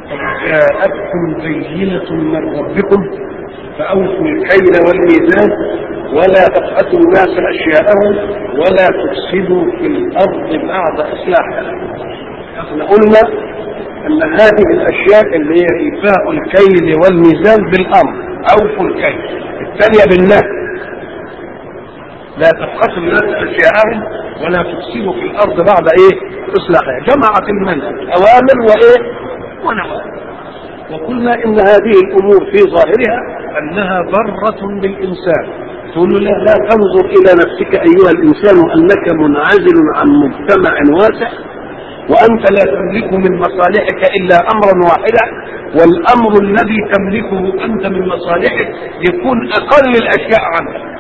جاءتكم بينة من ربكم فأوفوا الكيل والميزان ولا تبخسوا الناس أشياءهم ولا تفسدوا في الأرض بعد إصلاحها. احنا قلنا أن هذه الأشياء اللي هي إيفاء الكيل والميزان بالأمر أوفوا الكيل الثانية بالنهي لا تبخسوا الناس أشياءهم ولا تفسدوا في الأرض بعد إيه؟ إصلاحها جمعت المنهج أوامر وإيه؟ ونواهي وقلنا ان هذه الامور في ظاهرها انها ضرة بالانسان تقول له لا لا تنظر الى نفسك ايها الانسان انك منعزل عن مجتمع واسع وانت لا تملك من مصالحك الا امرا واحدا والامر الذي تملكه انت من مصالحك يكون اقل الاشياء عنك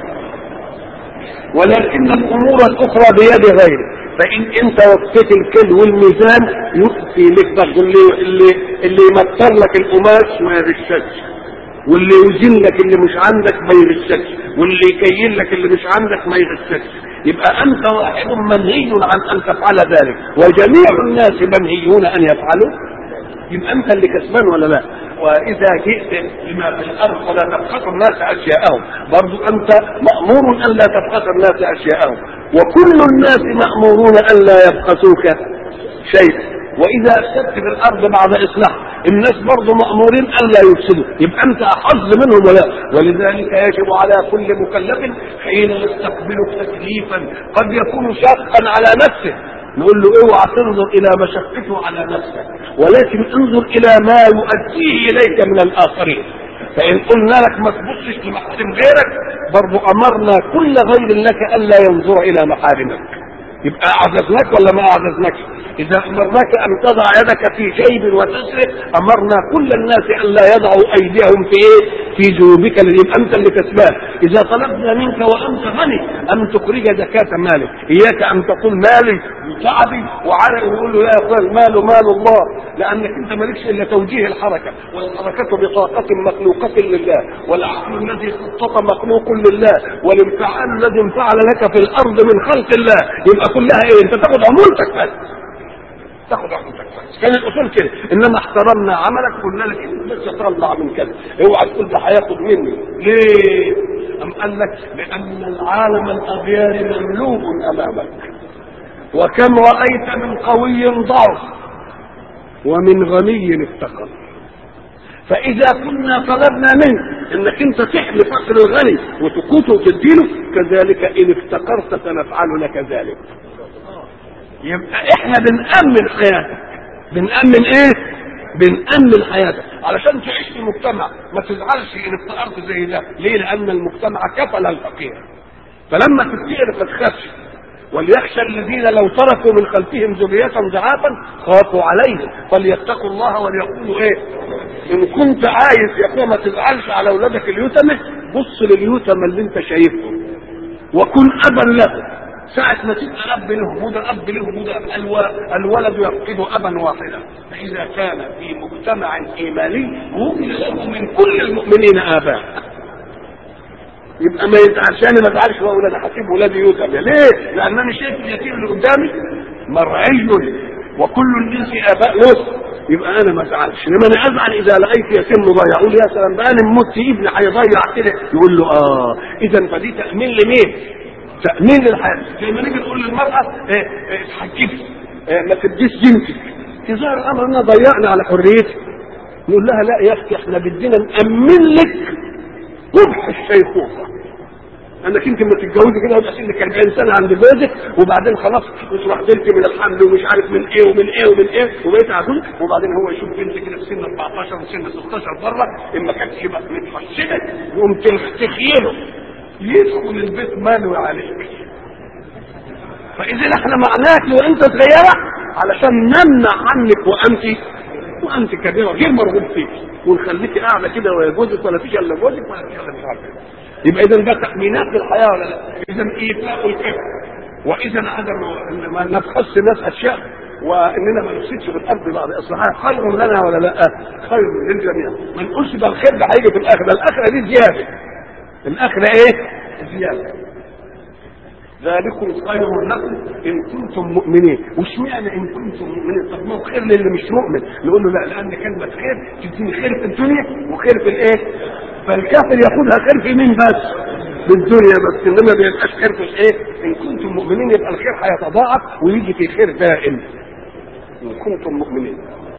ولكن الامور الاخرى بيد غيرك فان انت وفيت الكل والميزان يخفي لك برضه اللي اللي اللي يمطر لك القماش ما يغشكش واللي يوزن لك اللي مش عندك ما يغشكش واللي يكيل لك اللي مش عندك ما يغشكش يبقى انت واحد منهي عن ان تفعل ذلك وجميع الناس منهيون ان يفعلوا يبقى انت اللي كسبان ولا لا واذا جئت بما في الارض فلا تبخس الناس اشياءهم برضو انت مامور ان لا تبخس الناس اشياءهم وكل الناس مامورون ان لا يبخسوك شيئا واذا افسدت في الارض بعد اصلاح الناس برضه مامورين ان لا يفسدوا يبقى انت احظ منهم ولا ولذلك يجب على كل مكلف حين يستقبل تكليفا قد يكون شاقا على نفسه نقول له اوعى تنظر الى مشقته على نفسك ولكن انظر الى ما يؤديه اليك من الاخرين فان قلنا لك ما تبصش لمحارم غيرك برضو امرنا كل غير لك الا ينظر الى محارمك يبقى اعجزناك ولا ما اعجزناكش اذا امرناك ان تضع يدك في جيب وتسرق امرنا كل الناس ان لا يضعوا ايديهم في ايه في جيوبك يبقى انت اللي كسبان اذا طلبنا منك وانت غني ان تخرج زكاه مالك اياك ان تقول مالي تعبي وعرق يقول له يا اخوان المال مال الله لانك انت مالكش الا توجيه الحركه والحركه بطاقه مخلوقه لله والعقل الذي خطط مخلوق لله والانفعال الذي انفعل لك في الارض من خلق الله يبقى كلها ايه انت تاخد عمولتك بس تاخد عمولتك بس كان الاصول كده انما احترمنا عملك قلنا لك انت بس تطلع من كذا اوعى تقول ده هياخد مني ليه؟ أم قال لك لأن العالم الأغيار مملوء أمامك وكم رأيت من قوي ضعف ومن غني افتقر فإذا كنا طلبنا منك انك انت تحمي فقر الغني وتقوته وتديله كذلك ان افتقرت سنفعل لك ذلك يبقى احنا بنأمن حياتك بنأمن ايه بنأمن حياتك علشان تعيش في مجتمع ما تزعلش ان افتقرت زي ده ليه لان المجتمع كفل الفقير فلما تفتقر ما تخافش وليخشى الذين لو تركوا من خلفهم ذرية ضعافا خافوا عليهم فليتقوا الله وليقولوا ايه ان كنت عايز يا اخويا ما تزعلش على اولادك اليتامى بص لليتامى اللي انت شايفهم وكن ابا له ساعة ما تبقى أب له هدى أب له هدى الولد يفقد أبا واحدا فإذا كان في مجتمع إيماني وجد له من كل المؤمنين آباء يبقى ما عشان ما ازعلش بقول انا هسيب ولادي يتم ليه؟ لان انا شايف اليتيم اللي قدامي مرعي وكل الناس اباء له يبقى انا ما ازعلش انما انا ازعل اذا لقيت يتيم ضيع اقول يا سلام بقى انا مت ابني هيضيع كده يقول له اه اذا فدي تامين لمين؟ تامين للحياه زي ما نيجي نقول للمراه ايه ايه اتحجبي ايه ما تديش جنسك تظهر الامر انها ضيعنا على حريتك نقول لها لا يا اختي احنا بدينا نامن لك قبح الشيخوخه انك انت لما تتجوزي كده يبقى سنك 40 سنه عند جوزك وبعدين خلاص تروح بنت من الحمل ومش عارف من ايه ومن ايه ومن ايه وبقيت عجوز وبعدين هو يشوف بنت كده في سن 14 وسن 16 بره اما كانت بقى متفشله يقوم تخيله يدخل البيت ماله عليك فاذا احنا معناك وانت صغيره علشان نمنع عنك وانت وانت كبيره غير مرغوب فيك ونخليك قاعده كده ويا جوزك ولا فيش الا جوزك ولا فيش الا مش عارف يبقى اذا ده تامينات للحياه ولا لا؟ اذا ايفاء الكفر واذا عدم ما نبخس الناس اشياء واننا ما نفسدش في الارض بعد اصلاحها خير لنا ولا لا؟ خير للجميع ما نقولش ده الخير ده هيجي في الاخره الاخره دي زياده الاخره ايه؟ زياده ذلكم خير لكم ان كنتم مؤمنين واشمعنى ان كنتم مؤمنين طب ما هو خير للي مش مؤمن نقول له لا لان كلمه خير تديني خير في الدنيا وخير في الايه فالكافر ياخدها خير في مين بس في الدنيا بس انما ما يبقاش خير في الايه ان كنتم مؤمنين يبقى الخير هيتضاعف ويجي في خير دائم ان كنتم مؤمنين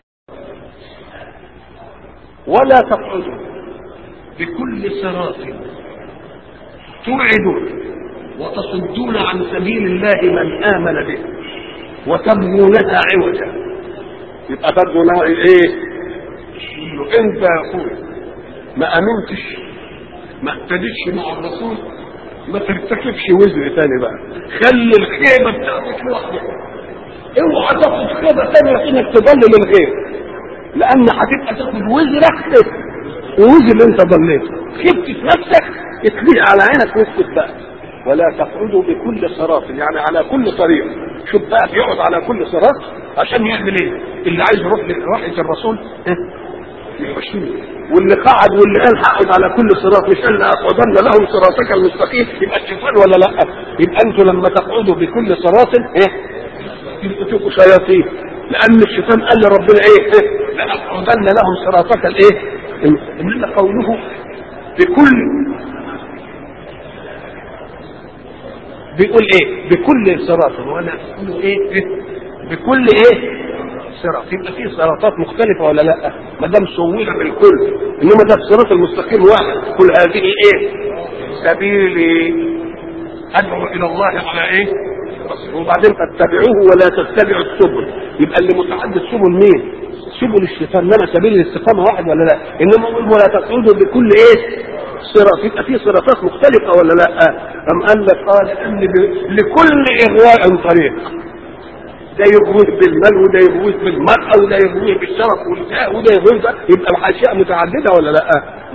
ولا تقعدوا بكل صراط توعدون وتصدون عن سبيل الله من آمن به وتبغونها عوجا يبقى تبغونها ايه؟ انت يا اخويا ما امنتش ما اهتدتش مع الرسول ما ترتكبش وزر تاني بقى خلي الخيبه بتاعتك لوحدك اوعى تاخد خيبه تانيه انك تضلل الغير لان هتبقى تاخد وزرك ووزر اللي انت ضليته خبت في نفسك اتليق على عينك واسكت بقى ولا تقعدوا بكل صراط يعني على كل طريق شوف بقى بيقعد على كل صراط عشان يعمل ايه اللي عايز يروح لوحية الرسول اه يخشيه واللي قعد واللي قال هقعد على كل صراط مش قال اقعدن لهم صراطك المستقيم يبقى الشيطان ولا لا يبقى انتوا لما تقعدوا بكل صراط ايه يبقوا تبقوا شياطين لان الشيطان قال لربنا ايه, إيه؟ لاقعدن لهم صراطك الايه انما قوله بكل بيقول ايه بكل صراط وانا اقول ايه, إيه؟ بكل ايه صراط يبقى في صراطات مختلفة ولا لا ما دام سوينا بالكل انما ده الصراط المستقيم واحد كل هذه ايه سبيلي ادعو الى الله على ايه وبعدين فاتبعوه ولا تتبعوا السبل يبقى اللي متعدد سبل مين سبل الشيطان انما سبيل الاستقامه واحد ولا لا انما ولا تقعدوا بكل ايه صراط يبقى في صراطات مختلفه ولا لا ام قال لك قال ان لكل اغواء طريق ده يغويه بالمال وده يغويه بالمرأة وده يغويه بالشرف والجاه وده يغويه ده يبقى الاشياء متعددة ولا لا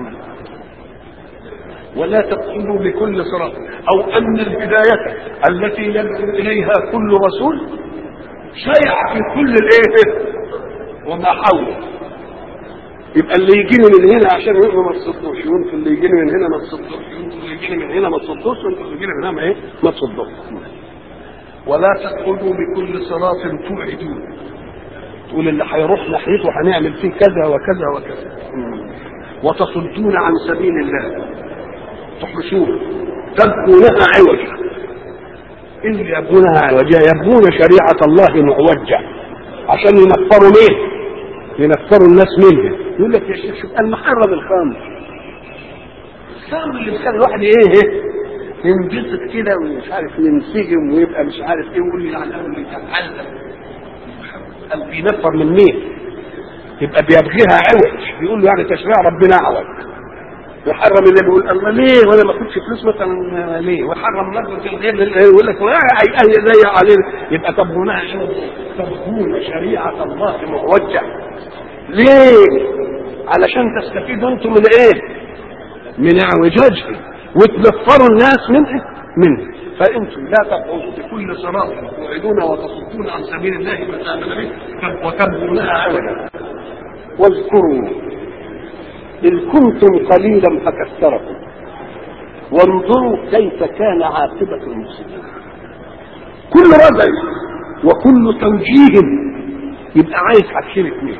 ولا تقولوا بكل صراط او ان الهداية التي يدعو اليها كل رسول شيع في كل الايه وما حوله يبقى اللي يجيني من هنا عشان يقرا ما تصدوش وانتوا اللي يجيني من هنا ما تصدوش وانتوا اللي يجيني من هنا ما تصدوش وانتوا اللي يجيني من هنا ما ايه ما تصدوش ولا تدخلوا بكل صراط توعدون تقول اللي هيروح ناحيته هنعمل فيه كذا وكذا وكذا وتصدون عن سبيل الله تحبسون تبغونها عوجا اللي يبغونها عوجا يبغون شريعة الله معوجة عشان ينفروا مين ينفروا الناس منها يقول لك يا شيخ شوف المحرم الخمر الخمر اللي بيخلي الواحد ايه ينبسط كده ومش عارف ينسجم ويبقى مش عارف ايه ويقول لي على اللي يتعلم قال بينفر من مين؟ يبقى بيبغيها عوج بيقول له يعني تشريع ربنا عوج يحرم اللي بيقول الله ليه وانا ما اخدش فلوس مثلا ليه ويحرم نظره الغير يقول لك اي زي علينا يبقى تبغونها تبغون شريعه الله معوجه ليه؟ علشان تستفيدوا انتم من ايه؟ من اعوجاجها وتنفروا الناس منه منه فانتم لا تقعدوا بكل صراط توعدون وتصدون عن سبيل الله من امن به وتبغونها عوجا واذكروا إن كنتم قليلا فكثركم وانظروا كيف كان عاقبة المفسدين كل رجل وكل توجيه يبقى عايز حاجتين اثنين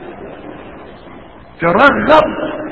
ترغب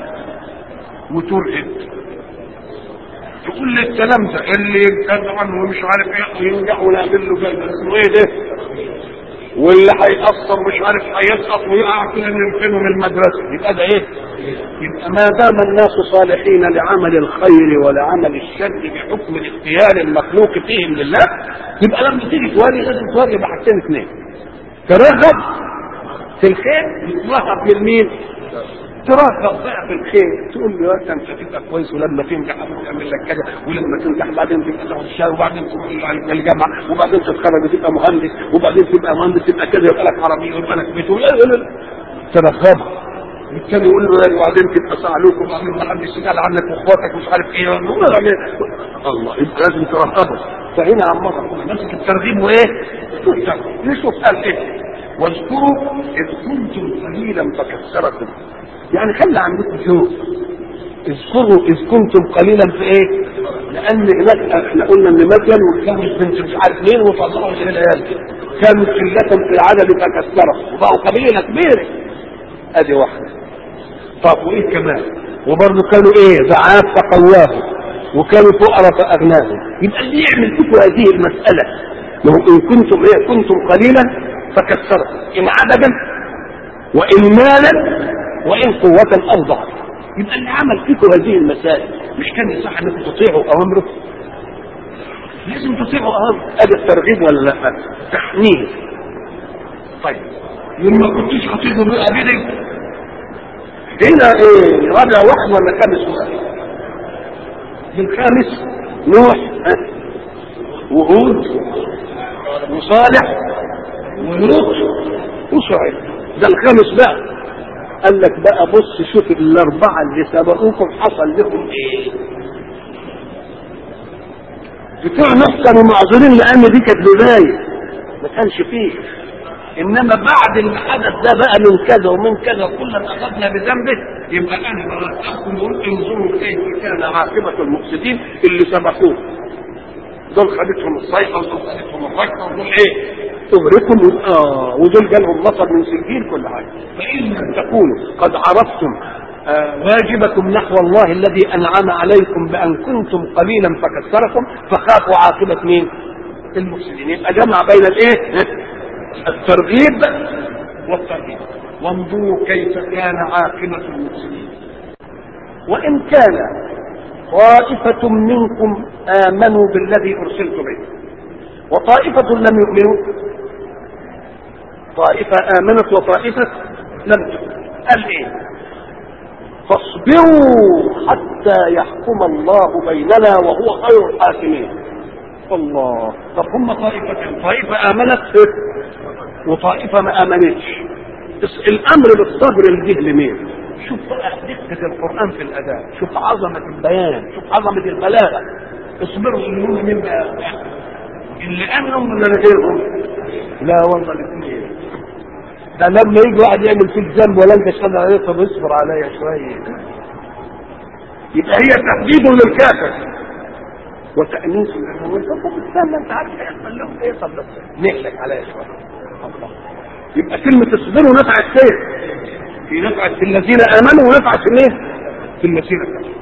وترهب تقول لي الكلام ده اللي يجدع ومش عارف ايه ينجح ونعمل له كذا اسمه ايه ده واللي هيأثر مش عارف هيسقط ويقع كده ننقله من المدرسه يبقى ده ايه؟ يبقى ما دام الناس صالحين لعمل الخير ولعمل الشر بحكم الاختيار المخلوق فيهم لله يبقى لما تيجي توري لازم توري بحاجتين اثنين ترغب في الخير وترهب من مين؟ ترغب بقى في الخير تقول له يا انت هتبقى كويس ولما تنجح تعمل لك كذا ولما تنجح بعدين تبقى تاخد الشهاده وبعدين تروح الجامعه وبعدين تتخرج وتبقى مهندس وبعدين تبقى مهندس تبقى كذا يبقى لك عربيه ويبقى لك بيت ترغب الثاني يقول له وبعدين تبقى صعلوك وبعدين ما حدش يسال عنك واخواتك مش عارف ايه الله يبقى لازم ترغبه فهنا عمار ماسك الترغيب وايه؟ نشوف قال ايه؟ واذكروا اذ كنتم قليلا فكثركم يعني خلي عندكم شوف اذكروا اذ كنتم قليلا في ايه لان هناك احنا قلنا ان مدين وكانت بنت مش عارف مين وطلعوا من العيال دي كانوا قلة في العدد فكسروا وبقوا قبيله كبيره ادي واحده طب وايه كمان وبرضه كانوا ايه ضعاف فقواهم وكانوا فقراء فاغناهم يبقى اللي يعمل فيكم هذه المساله ما هو ان كنتم ايه كنتم قليلا فكسروا ان عددا وان مالا وان قوه او ضعف يبقى اللي عمل فيكم هذه المسائل مش كان يصح انكم تطيعوا اوامره لازم تطيعوا اوامره ادي الترغيب ولا لا تحميل طيب لما كنتش هتيجوا بقى ابدا هنا ايه رابع واحد ولا خامس واحد الخامس نوح ها؟ وهود وصالح ولوط وشعيب ده الخامس بقى قال لك بقى بص شوف الاربعه اللي سبقوكم حصل لهم ايه بتوع نوح كانوا معذورين لان دي كانت بدايه ما كانش فيه انما بعد الحدث ده بقى من كذا ومن كذا كلا اخذنا بذنبه يبقى انا برتبكم وقلت انظروا كيف كان عاقبه المفسدين اللي سبقوه دول خدتهم الصيحه ودول خدتهم الركبه ودول ايه؟ تغرقهم اه ودول جالهم مطر من سجين كل حاجه فان لم تكونوا قد عرفتم آه واجبكم نحو الله الذي انعم عليكم بان كنتم قليلا فكثركم فخافوا عاقبه مين؟ المفسدين يبقى جمع بين الايه؟ الترغيب والترهيب وانظروا كيف كان عاقبه المفسدين وان كان طائفة منكم آمنوا بالذي أرسلت به وطائفة لم يؤمنوا طائفة آمنت وطائفة لم تؤمن قال إيه فاصبروا حتى يحكم الله بيننا وهو خير الحاكمين الله طب هم طائفتين طائفة آمنت وطائفة ما آمنتش الأمر بالصبر الجه لمين شوف بقى دقة القرآن في الأداء شوف عظمة البيان شوف عظمة البلاغة اصبروا اللي مين بقى اللي امنهم ولا غيرهم لا والله الاثنين ده لما يجي واحد يعمل فيك ذنب ولا انت شغال عليه طب اصبر عليا شويه يبقى هي تهديد للكافر وتأنيس للمؤمن طب استنى انت عارف هيحصل لهم ايه طب بس نحلك عليا شويه الله يبقى كلمة اصبروا نفعت فين؟ في نفعت في الذين امنوا ونفعت في ايه؟ في الذين كفروا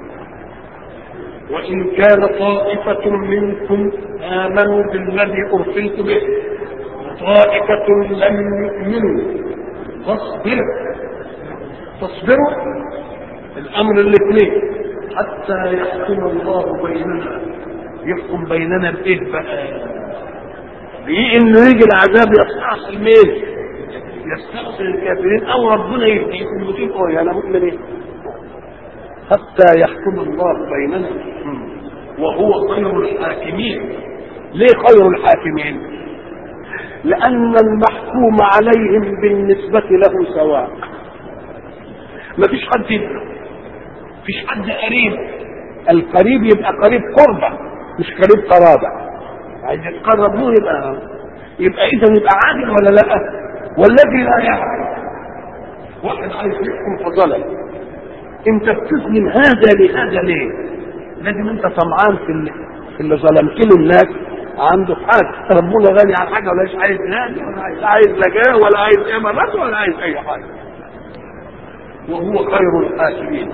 وإن كان طائفة منكم آمنوا بالذي أرسلت به وطائفة لم يؤمنوا فاصبروا تصبروا الأمر الاثنين حتى يحكم الله بيننا يحكم بيننا بإيه بقى؟ بإيه إن يجي العذاب يستأصل مين؟ يستأصل الكافرين أو ربنا يهديكم وتبقوا يا أنا مؤمنين حتى يحكم الله بيننا وهو خير الحاكمين ليه خير الحاكمين لأن المحكوم عليهم بالنسبة له سواء ما فيش حد يبقى فيش حد قريب القريب يبقى قريب قربة مش قريب قرابة عايز يتقرب له يبقى يبقى إذا يبقى عادل ولا لا والذي لا يعرف واحد عايز يحكم فظلم انت بتظلم هذا لهذا ليه لازم انت طمعان في اللي, في اللي ظلمت له الناس عنده حاجه ربنا غني عن حاجه ولا عايز غني ولا عايز عايز لجاه ولا عايز امارات ولا عايز اي حاجه وهو خير الحاكمين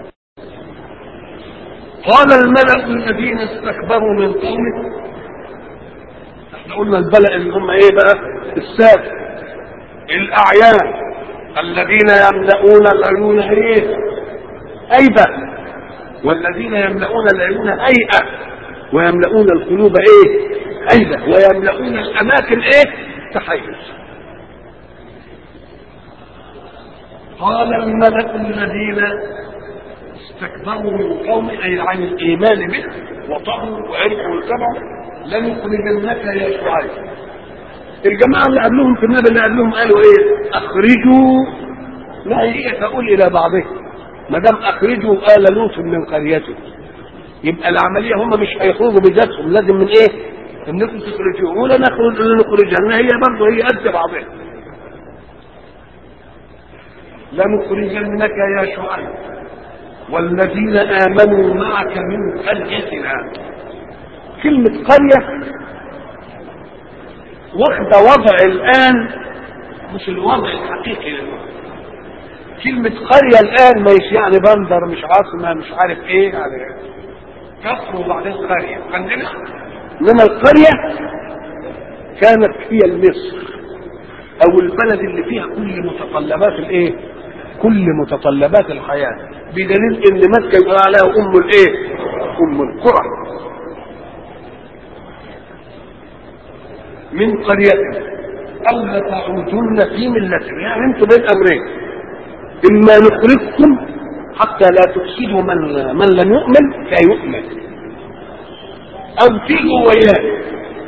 قال الملأ الذين استكبروا من قومه احنا قلنا البلأ اللي هم ايه بقى السادة الاعيان الذين يملؤون العيون ايه أيبة والذين يملؤون العيون أيئة ويملؤون القلوب إيه أيبة ويملؤون الأماكن إيه تحيز قال الملأ الذين استكبروا من قوم أي عن الإيمان به وطغوا وعرفوا واتبعوا لنخرجنك يا شعيب الجماعة اللي قبلهم في النبي اللي قبلهم قالوا ايه اخرجوا لا هي تقول الى بعضهم ما دام اخرجوا ال لوط من قريته يبقى العمليه هم مش هيخرجوا بذاتهم لازم من ايه؟ انكم تخرجوه ولا نخرج لنخرجها هي برضه هي قد بعضها لنخرجنك يا شعيب والذين آمنوا معك من قريتنا كلمة قرية واخدة وضع الآن مش الوضع الحقيقي للوضع كلمة قرية الآن مش يعني بندر مش عاصمة مش عارف ايه يعني كفر وبعدين قرية عندنا انما القرية كانت هي المصر او البلد اللي فيها كل متطلبات الايه كل متطلبات الحياة بدليل ان مكة يقول عليها ام الايه ام القرى من قرية او لتعودن في ملتنا يعني انتم بين امرين اما نخرجكم حتى لا تفسدوا من من لم يؤمن فيؤمن او تيجوا وياه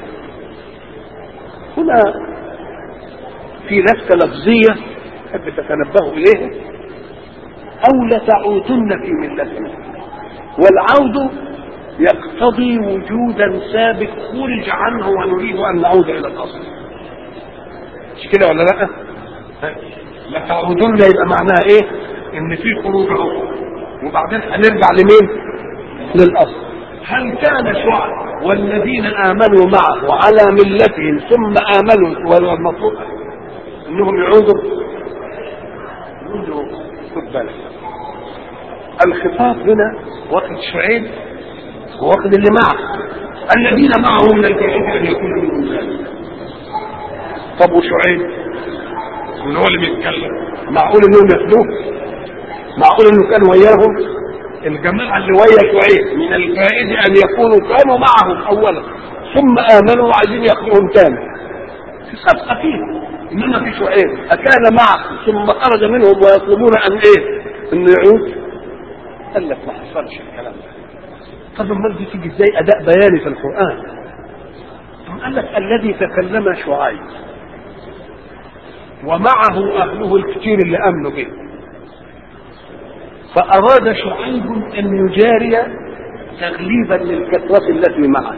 هنا في لفتة لفظية تحب تتنبهوا إليها أو لتعودن في ملتنا والعود يقتضي وجودا سابق خرج عنه ونريد أن نعود إلى الأصل مش كده ولا لا؟ لتعودن يبقى معناها إيه؟ إن في خروج أهو وبعدين هنرجع لمين؟ للأصل هل كان شعب والذين آمنوا معه على ملتهم ثم آمنوا والمطلوب انهم يعودوا يعودوا خد بالك الخطاب هنا واخد شعيب واخد اللي معه الذين معه من الكافرين ان يكونوا منهم ذلك طب وشعيب من هو اللي بيتكلم معقول انهم ياخدوه معقول انه كان وياهم الجماعه اللي ويا شعيب من الفائد ان يكونوا كانوا معهم اولا ثم امنوا وعايزين ياخذوهم تاني في صفقه فيه انما في شعيب اكان معه ثم خرج منهم ويطلبون ان ايه؟ انه يعود قال لك ما حصلش الكلام ده طب امال دي تيجي ازاي اداء بياني في القران قال لك الذي تكلم شعيب ومعه اهله الكثير اللي امنوا به فاراد شعيب ان يجاري تغليبا للكثره التي معه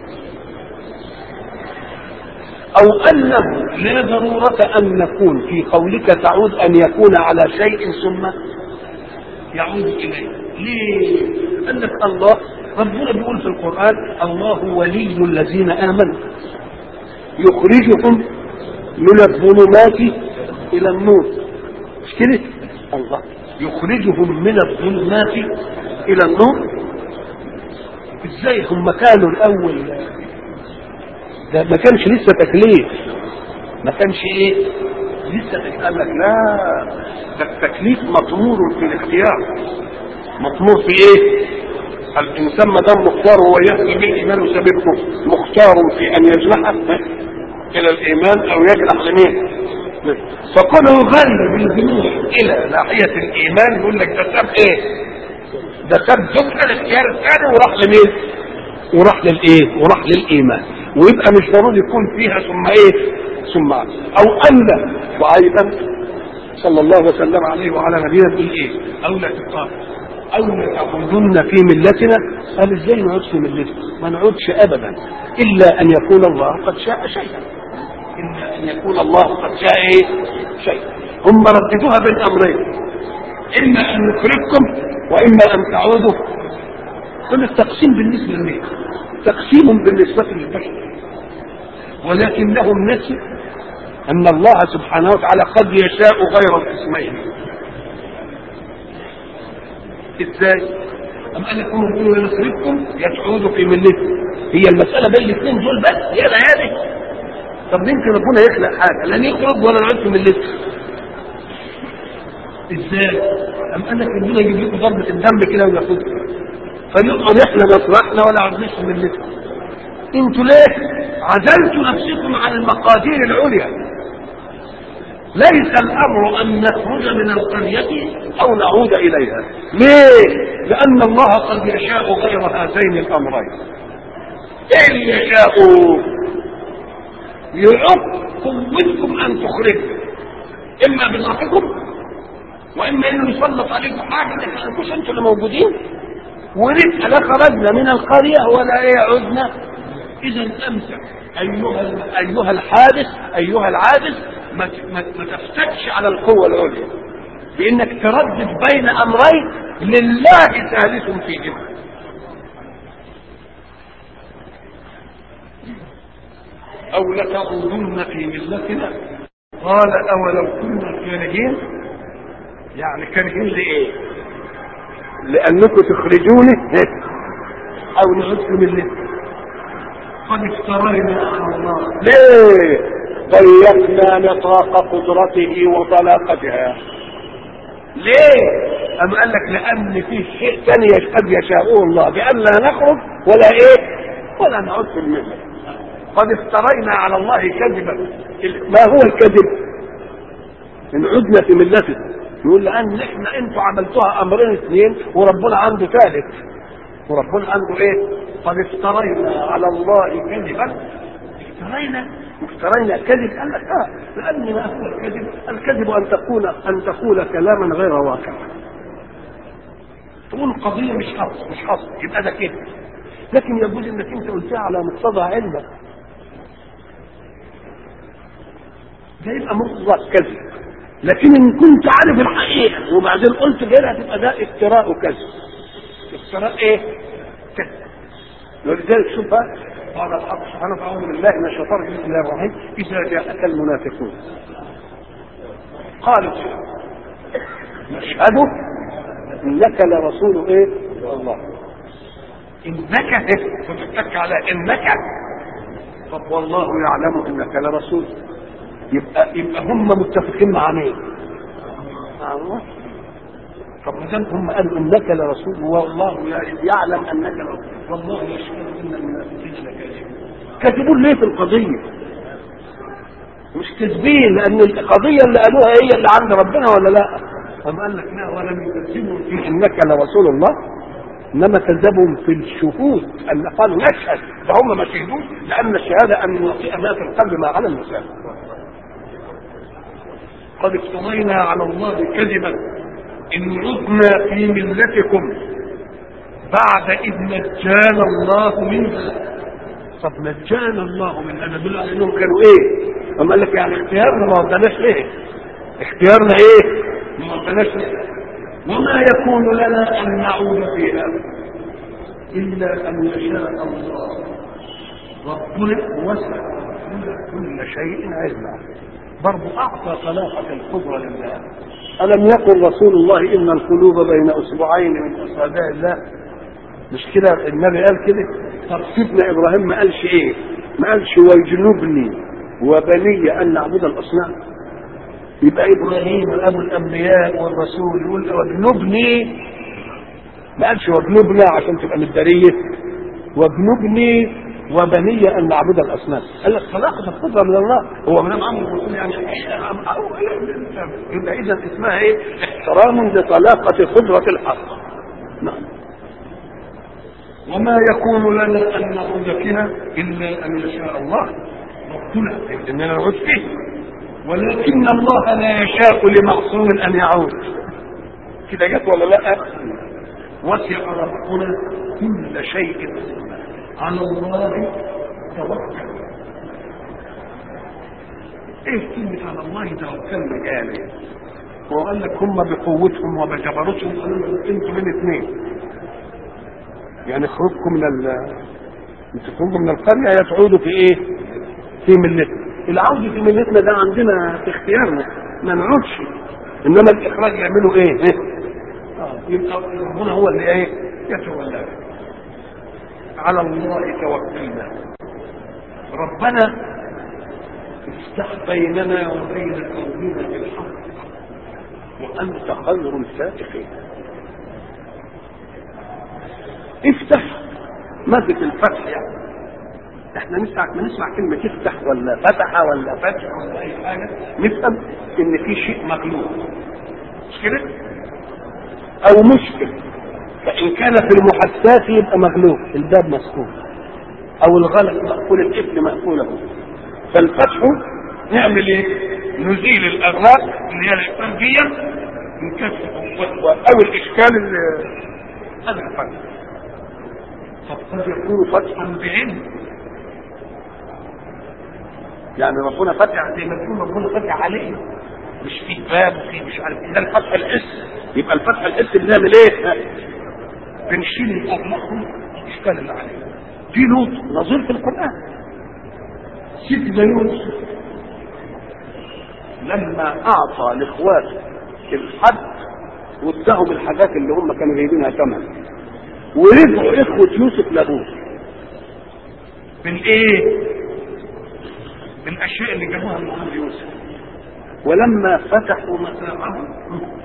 أو أنه لا ضرورة أن نكون في قولك تعود أن يكون على شيء ثم يعود إليه ليه؟ قال لك الله ربنا بيقول في القرآن الله ولي الذين آمنوا يخرجهم من الظلمات إلى النور مش كده؟ الله يخرجهم من الظلمات إلى النور ازاي هم كانوا الأول ده ما كانش لسه تكليف ما كانش ايه لسه تكليف قال لك لا ده التكليف مطمور في الاختيار مطمور في ايه الانسان ما دام مختار هو يهدي بالايمان سببه مختار في ان يجنح الى الايمان او يجنح لمين فكونه يغلب الجنوح الى ناحيه الايمان يقول لك ده ساب ايه ده ساب دفع الاختيار الثاني وراح لمين وراح للايه وراح للايمان ويبقى مش ضروري يكون فيها ثم ايه ثم او ان وايضا صلى الله وسلم عليه وعلى نبينا بيقول ايه او لا تقال او لا تعودن في ملتنا قال ازاي نعود في ملتنا ما نعودش ابدا الا ان يكون الله قد شاء شيئا الا ان يكون الله قد شاء ايه شيئا هم رددوها بين امرين اما ان نخرجكم واما ان تعودوا كل التقسيم بالنسبه لمين تقسيم بالنسبه للبشر ولكنهم نسوا ان الله سبحانه وتعالى قد يشاء غير القسمين ازاي أم قال لكم يقولوا نصرفكم يتعودوا في ملتكم هي المسألة بين الاثنين دول بس هي هذه طب يمكن ربنا يخلق حاجة لن يخرج ولا نعود في ملتكم ازاي؟ أم قال لك ربنا يجيب لكم ضربة الدم كده وياخدكم فنقعد احنا مصرحنا ولا عدناش في ملتكم انتوا ليه عزلتوا نفسكم عن المقادير العليا ليس الامر ان نخرج من القريه او نعود اليها ليه لان الله قد يشاء غير هذين الامرين ان يشاء يعق قوتكم ان تخرجوا اما بضعفكم واما انه يسلط عليكم حاجه مش انتوا اللي موجودين ونبقى لا خرجنا من القريه ولا ايه عدنا اذا امسك ايها ايها الحادث ايها العابث ما ما تفتكش على القوه العليا بانك تردد بين امرين لله ثالث فيهما او لتعودن في ملتنا قال اولو كنا كارهين يعني كارهين لايه لانكم تخرجوني او نعود في ملتنا قد افترينا على الله ليه ضيقنا نطاق قدرته وطلاقتها ليه أم قال لك لأن في شيء ثاني قد يشاءه الله بأن لا نخرج ولا إيه ولا نعود في الملة قد افترينا على الله كذبا ما هو الكذب إن عدنا في ملته يقول لأن احنا انتوا عملتوها أمرين اثنين وربنا عنده ثالث وربنا عنده ايه قد افترينا على الله كذبا افترينا افترينا كذب قال لك اه لان ما هو الكذب الكذب ان تقول ان تقول كلاما غير واقع تقول قضيه مش حصل مش حصل يبقى ده كذب لكن يجوز انك انت قلتها على مقتضى علمك ده يبقى مطلق كذب لكن ان كنت عارف الحقيقه وبعدين قلت غيرها تبقى ده افتراء كذب افتراء ايه؟ كذب ولذلك شوف بقى قال الحق سبحانه وتعالى بالله من الشيطان بسم الله الرحمن اذا جاءك المنافقون قالوا نشهد انك لرسول ايه؟ الله انك ايه؟ وتتك على انك طب والله يعلم انك لرسول يبقى يبقى هم متفقين مع مين؟ مع الله طب ما دام هم قالوا انك لرسول والله يعلم انك لرسول والله يشهد ان المنافقين لكاذبون كذبون ليه في القضيه؟ مش كذبين لان القضيه اللي قالوها هي اللي عند ربنا ولا لا؟ أم قال لك لا ولم يكذبوا في انك لرسول الله انما كذبهم في الشهود ان قالوا نشهد فهم ما شهدوش لان الشهاده ان يطيع ما في القلب ما على اللسان قد افترينا على الله كذبا إن عدنا في ملتكم بعد إذ نجانا الله منها طب نجانا الله من أنا دول أنهم كانوا إيه؟ أما قال لك يعني اختيارنا ما ودناش ليه؟ اختيارنا إيه؟ ما ودناش ليه؟ وما يكون لنا أن نعود فيها إلا أن يشاء الله ربنا وسع كل شيء علما برضه أعطى طلاقة القدرة لله ألم يقل رسول الله إن القلوب بين أسبوعين من أصابع الله مش كده النبي قال كده طب سيدنا إبراهيم ما قالش إيه ما قالش واجنبني وبني أن نعبد الأصنام يبقى إبراهيم أبو الأنبياء والرسول يقول واجنبني ما قالش واجنبنا عشان تبقى مدارية واجنبني وبني ان نعبد الاصنام قال لك طلاقه القدره من الله هو من امر الرسول يعني يبقى اذا اسمها ايه احترام لطلاقه قدره الحق نعم وما يكون لنا ان نعود فيها الا ان يشاء الله ربنا اننا نعود فيه ولكن الله لا يشاء لمعصوم ان يعود كده جت ولا لا وسع ربنا كل شيء على الله توكل ايه كلمة على الله توكلنا يعني هو قال لك هم بقوتهم وبجبروتهم قالوا انتوا من اثنين يعني خروجكم من ال تخرجوا من القرية يا تعودوا في ايه؟ في ملتنا العودة في ملتنا ده عندنا في اختيارنا ما نعودش انما الاخراج يعملوا ايه؟ إيه؟ آه. يبقى ربنا هو اللي ايه؟ يتولى على الله توكلنا ربنا افتح بيننا وبين قومنا بالحق وانت خير الفاتحين افتح مادة الفتح يعني احنا نسمع ما نسمع كلمة افتح ولا فتح ولا فتح ولا اي حاجة نفهم ان في شيء مخلوق مش كده؟ او مشكل فإن كان في المحدثات يبقى مغلوب الباب مسكون أو الغلق مقفول القفل مقفوله فالفتح نعمل إيه؟ نزيل الأغلاق اللي هي الإقبال دي نكسر أو الإشكال اللي هذا الفتح طب قد يكون فتحا بعلم يعني ربنا فتح زي ما يكون ربنا فتح عليه مش فيه باب وفيه مش عارف ده الفتح الحس يبقى الفتح الحس بنعمل ايه؟ بنشيل الاغلاق الاشكال اللي عليه في لوط نظير في القران سيدنا يونس لما اعطى لاخواته الحد واداهم الحاجات اللي هم كانوا جايبينها ثمن ورجعوا اخوه يوسف لابوه بالايه؟ بالاشياء اللي جابوها من عند يوسف ولما فتحوا متاعهم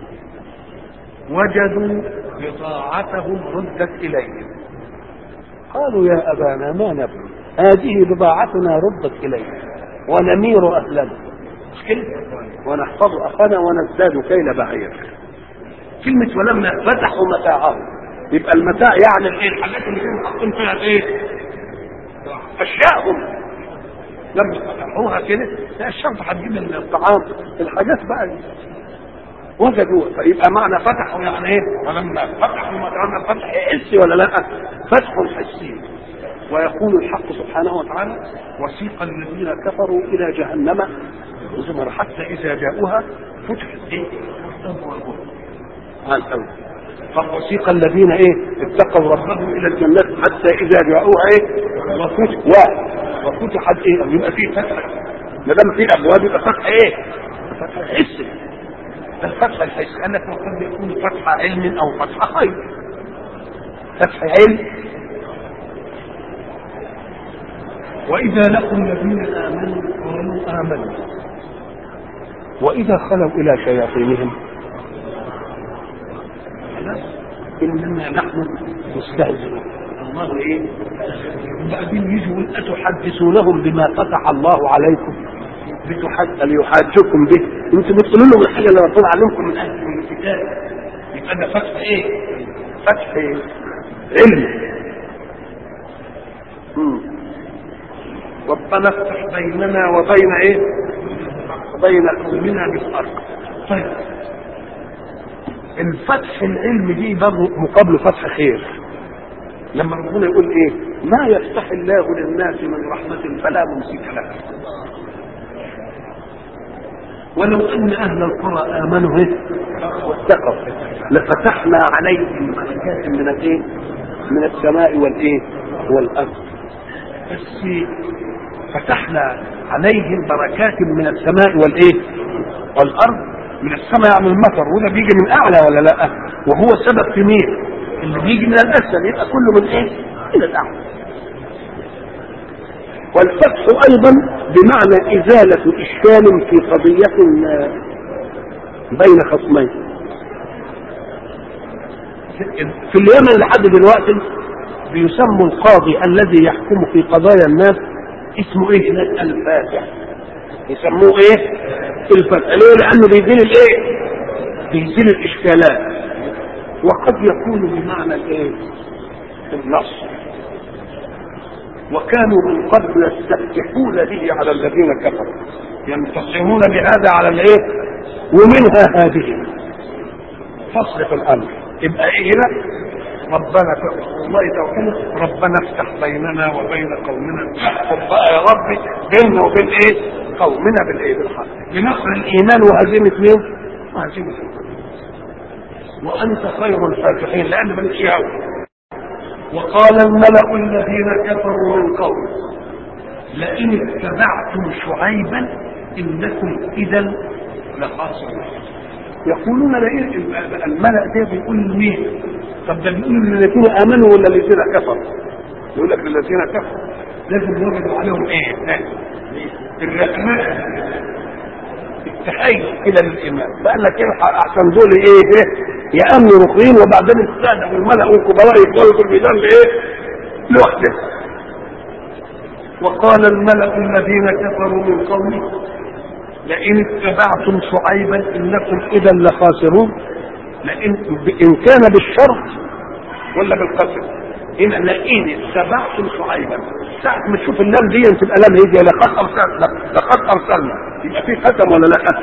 وجدوا بضاعتهم ردت اليهم قالوا يا ابانا ما نبغي هذه بضاعتنا ردت الينا ونمير اهلنا مش كده ونحفظ اخانا ونزداد كيل بعير كلمة ولما فتحوا متاعهم يبقى المتاع يعني الايه الحاجات اللي كانوا حاطين فيها الايه اشيائهم لما فتحوها كده لا الشنطه هتجيب الطعام الحاجات بقى وجدوا فيبقى معنى فتحوا يعني ايه ولما فتحوا متاعهم الفتح حسي ولا لا فتح حسي ويقول الحق سبحانه وتعالى وسيق الذين كفروا الى جهنم زمر حتى اذا جاءوها فتحت ايه ابوابها عن أول فوسيق الذين ايه اتقوا ربهم الى الجنات حتى اذا جاءوها ايه وفتح وفتحت ايه يبقى في فتح ما دام في ابواب يبقى فتح ايه فتح حسي ده الفتح الحسي انك قد يكون فتح علم او فتح خير فتح علم واذا لقوا الذين امنوا قالوا امنوا واذا خلوا الى شياطينهم انما نحن مستهزئون الله ايه وبعدين يجوا اتحدثونهم بما فتح الله عليكم بتحد ليحاجوكم به انتم بتقولوا لهم الحاجه اللي ربنا علمكم من اهل الكتاب يبقى ده فتح ايه؟ فتح إيه؟ علم مم. ربنا افتح بيننا وبين ايه؟ وبين قومنا بالارض طيب الفتح العلم دي برضه مقابله فتح خير لما ربنا يقول ايه ما يفتح الله للناس من رحمة فلا ممسك لها ولو ان اهل القرى امنوا ايه واتقوا لفتحنا عليهم بركات من الايه من السماء والايه والارض بس فتحنا عليهم بركات من السماء والايه والارض من السماء يعني المطر وده بيجي من اعلى ولا لا وهو السبب في مين اللي بيجي من الاسفل يبقى كله من ايه من الاعلى والفتح ايضا بمعنى ازاله اشكال في قضيه بين خصمين في اليمن لحد دلوقتي بيسموا القاضي الذي يحكم في قضايا الناس اسمه ايه هناك الفاتح يسموه ايه الفتح ليه لانه بيزيل الايه بيزيل الاشكالات وقد يكون بمعنى الايه النص وكانوا من قبل يستفتحون به على الذين كفروا ينتصرون بهذا على الايه ومنها هذه فاصرف الامر يبقى ايه هنا ربنا والله توكلنا ربنا افتح بيننا وبين قومنا احفظ بقى يا ربي بيننا وبين ايه قومنا بالايه بالحق بنصر الايمان وهزيمه مين؟ وهزيمه وانت خير الفاتحين لان مالكش هوى وقال الملأ الذين كفروا من قوم لئن اتبعتم شعيبا انكم اذا لخاسرون يقولون لئن الملأ ده بيقول مين؟ طب ده بيقول للذين امنوا ولا الذين كفروا؟ يقول لك للذين كفروا لازم يوجدوا عليهم ايه؟ الرقماء التحيز الى الايمان بقى لك الحق عشان دول ايه ايه يامنوا رقيين وبعدين الساده والملا والكبراء يدخلوا في الميدان لايه؟ لوحده وقال الملا الذين كفروا من قومه لئن اتبعتم شعيبا انكم اذا لخاسرون لئن ان كان بالشرط ولا بالقسم هنا لئن اتبعتم شعيبا ساعة ما تشوف اللام دي تبقى لام هي لقد ارسلنا لقد ارسلنا يبقى في قسم ولا لا؟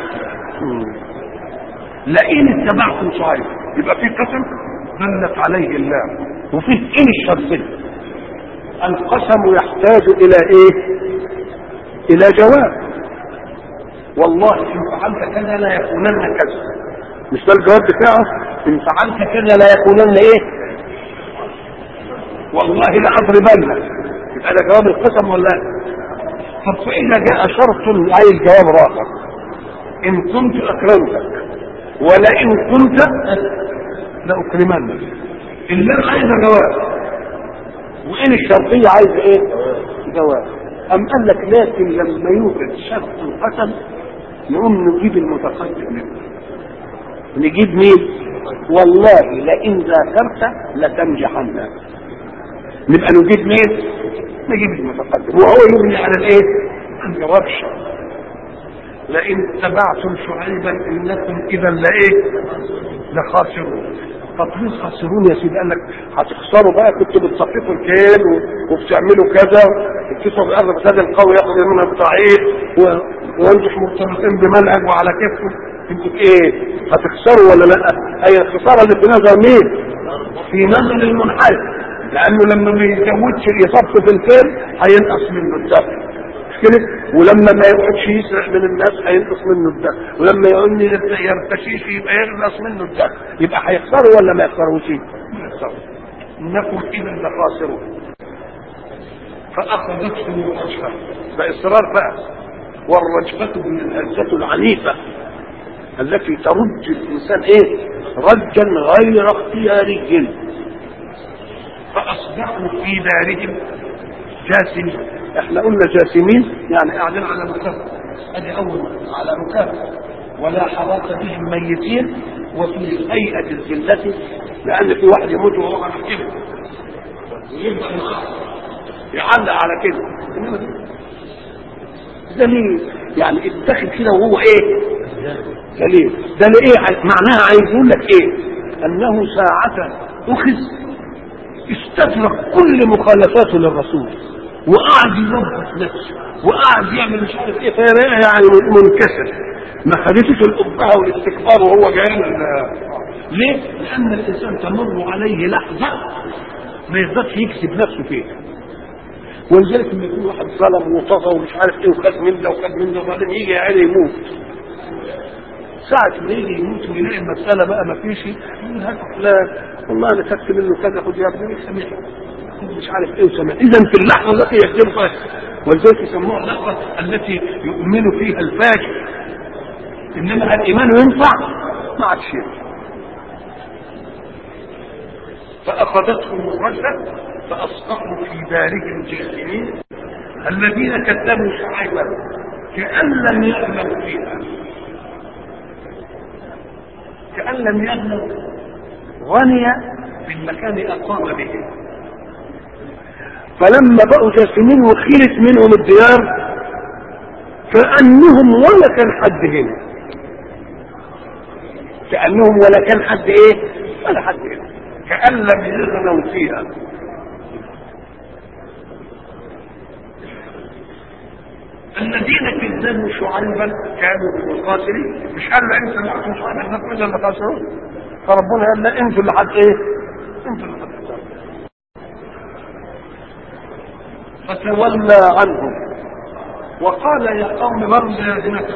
لئن اتبعتم شعيبا يبقى في قسم دلت عليه اللام وفي ان الشرطية القسم يحتاج الى ايه؟ الى جواب والله ان فعلت كذا لا يكونن كذا مش ده الجواب بتاعه ان فعلت كذا لا يكونن ايه والله لاضربنك يبقى ده جواب القسم ولا لا طب فاذا جاء شرط عايز جواب اخر ان كنت اكرمتك ولئن كنت لاكرمنك اللام عايزه جواب وان الشرطيه عايزه ايه جواب ام قال لك لكن لما يوجد شرط القسم نقوم نجيب المتقدم منه نجيب مين والله لئن ذاكرت لتنجحن نبقى نجيب مين نجيب المتقدم وهو يبني على الايه الجواب الشرط لئن اتبعتم شعيبا انكم اذا لايه لخاسرون طب ليه خاسرون يا سيدي قال لك هتخسروا بقى كنتوا بتصفقوا الكيل وبتعملوا كذا بتصفوا الارض بسد القوي ياخذ منها الضعيف وينجح مرتبطين بمنهج وعلى كيفكم انتوا ايه هتخسروا ولا لا اي الخساره اللي في نظر مين في نظر المنحرف لانه لما ما يزودش يصفي في الكيل هينقص منه الدفع كده ولما ما يقعدش يسرق من الناس هينقص منه الدخل ولما يقول يرتشيش يبقى ينقص منه الدخل يبقى هيخسروا ولا ما يخسروش؟ يخسروا انكم اذا لخاسرون فاخذتهم الرجفه ده اصرار بقى والرجفه من الهزه العنيفه التي ترج الانسان ايه؟ رجا غير اختياري فاصبحوا في دارهم جاثمين احنا قلنا جاثمين يعني قاعدين على مكافأة ادي اول على مكافأة ولا حراس بهم ميتين وفي هيئة الذلة لان في واحد يموت وهو على كده ويبقى يعلق على كده دليل يعني اتخذ كده وهو ايه دليل ده ايه معناها عايز يقول لك ايه انه ساعة اخذ استدرك كل مخالفاته للرسول وقعد يظبط نفسه وقعد يعمل مش عارف ايه فيلاقيها يعني منكسر ما خدتش الابهه والاستكبار وهو جاي ليه؟ لان الانسان تمر عليه لحظه ما يقدرش يكسب نفسه فيها ولذلك لما يكون واحد ظلم وطغى ومش عارف ايه وخد من ده وخد من ده وبعدين يجي يا عيني يموت ساعة ما يجي يموت ويلاقي المسألة بقى ما فيش يقول هات فلان والله أنا خدت منه كذا خد يا ابني سامحني مش عارف ايه وسمع اذا في اللحظه التي يكذبها ولذلك يسموها اللحظه التي يؤمن فيها الفاجر انما الايمان ينفع ما عادش فاخذتهم الرجله فاصبحوا في دارهم جاثمين الذين كذبوا شعيبا كان لم يغنوا فيها كان لم يغنوا غني بالمكان اقام به فلما بقوا جاثمين وخلت منهم الديار كأنهم ولا كان حد هنا كأنهم ولا كان حد ايه ولا حد هنا كأن لم يغنوا فيها الذين كذبوا شعيبا كانوا من الخاسرين مش قال له انت اللي هتكون شعيبا احنا كلنا اللي خاسرون فربنا قال لا انتوا اللي حد ايه انتوا اللي حد فتولى عنهم وقال يا قوم برزا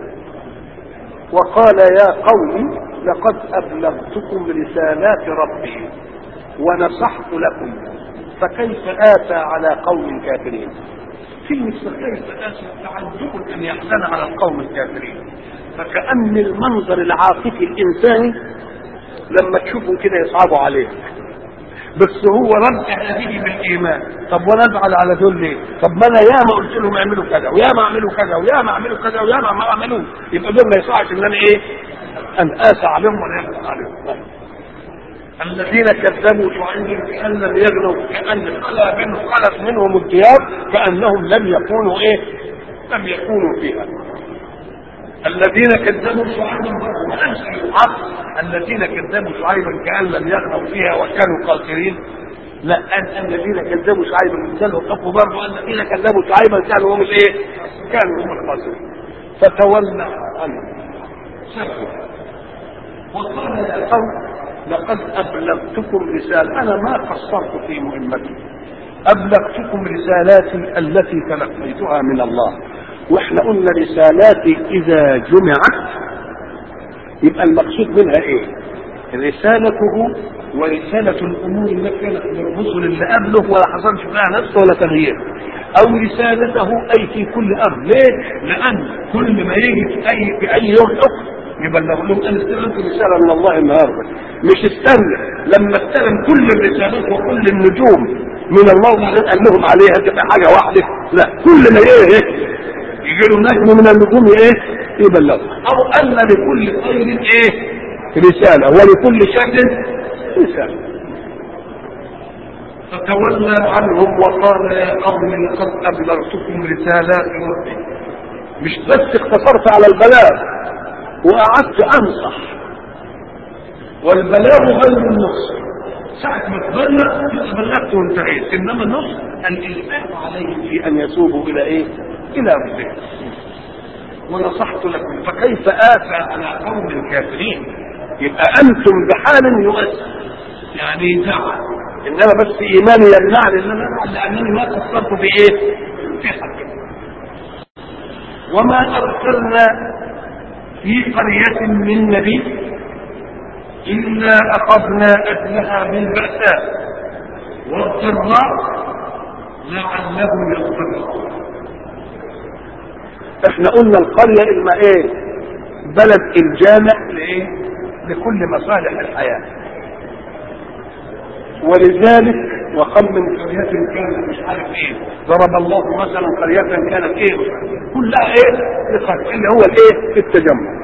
وقال يا قوم لقد أبلغتكم رسالات ربي ونصحت لكم فكيف آتى على قوم كافرين كلمة فكيف آتى تعجب أن يحزن على القوم الكافرين فكأن المنظر العاطفي الإنساني لما تشوفه كده يصعب عليك بس هو رد هذه بالايمان طب وانا ازعل على دول ليه طب ما انا ياما قلت لهم اعملوا كذا وياما اعملوا كذا وياما اعملوا كذا وياما ما اعملوا يبقى دول ما يصحش ان انا ايه ان اسى عليهم ولا يغلق عليهم الذين كذبوا شعيبا كان لم يغنوا كان خلى منهم خلت منهم الديار كانهم لم يكونوا ايه لم يكونوا فيها الذين كذبوا شعيبا ونفس الحق الذين كذبوا شعيبا كان لم يغنوا فيها وكانوا قاصرين لا أن الذين كذبوا شعيبا كانوا خافوا برضه الذين كذبوا شعيبا كانوا هم الايه؟ كانوا هم القاصرين فتولى عنهم سكوا وقال يا قوم لقد ابلغتكم رسالة انا ما قصرت في مهمتي ابلغتكم رسالاتي التي تلقيتها من الله واحنا قلنا رسالاتي اذا جمعت يبقى المقصود منها ايه رسالته ورسالة الأمور التي كانت للرسل اللي قبله ولا حصلش فيها نقص ولا تغيير أو رسالته أي في كل أمر ليه؟ لأن كل ما يجي في أي في أي يوم حكم يبلغ لهم أنا استلمت رسالة من الله النهاردة مش استنى لما استلم كل الرسالات وكل النجوم من الله وبعدين قال لهم عليها تبقى حاجة واحدة لا كل ما ايه يجي له نجم من النجوم ايه يبلغ أو أن لكل خير ايه رسالة ولكل شر رسالة فتولى عنهم وقال يا قوم لقد أبلغتكم رسالات ربي مش بس اقتصرت على البلاغ وقعدت أنصح والبلاغ غير النصح ساعة ما تبلغ يبقى بلغت وانتهيت إنما النصح الإلحاح عليهم في أن يتوبوا إلى إيه؟ إلى ربهم ونصحت لكم فكيف آسى على قوم كافرين يبقى أنتم بحال يؤثر يعني زعل إنما بس إيماني يمنعني إن أنا لأنني ما قصرت بإيه؟ في حقه وما أرسلنا في قرية من نبي إلا أخذنا أهلها بالبأساء والضراء لعلهم يضرون احنا قلنا القرية الما ايه بلد الجامع لايه لكل مصالح الحياة ولذلك وقم من قرية كانت مش عارف ايه ضرب الله مثلا قرية كانت ايه كلها ايه لقرية اللي هو الايه التجمع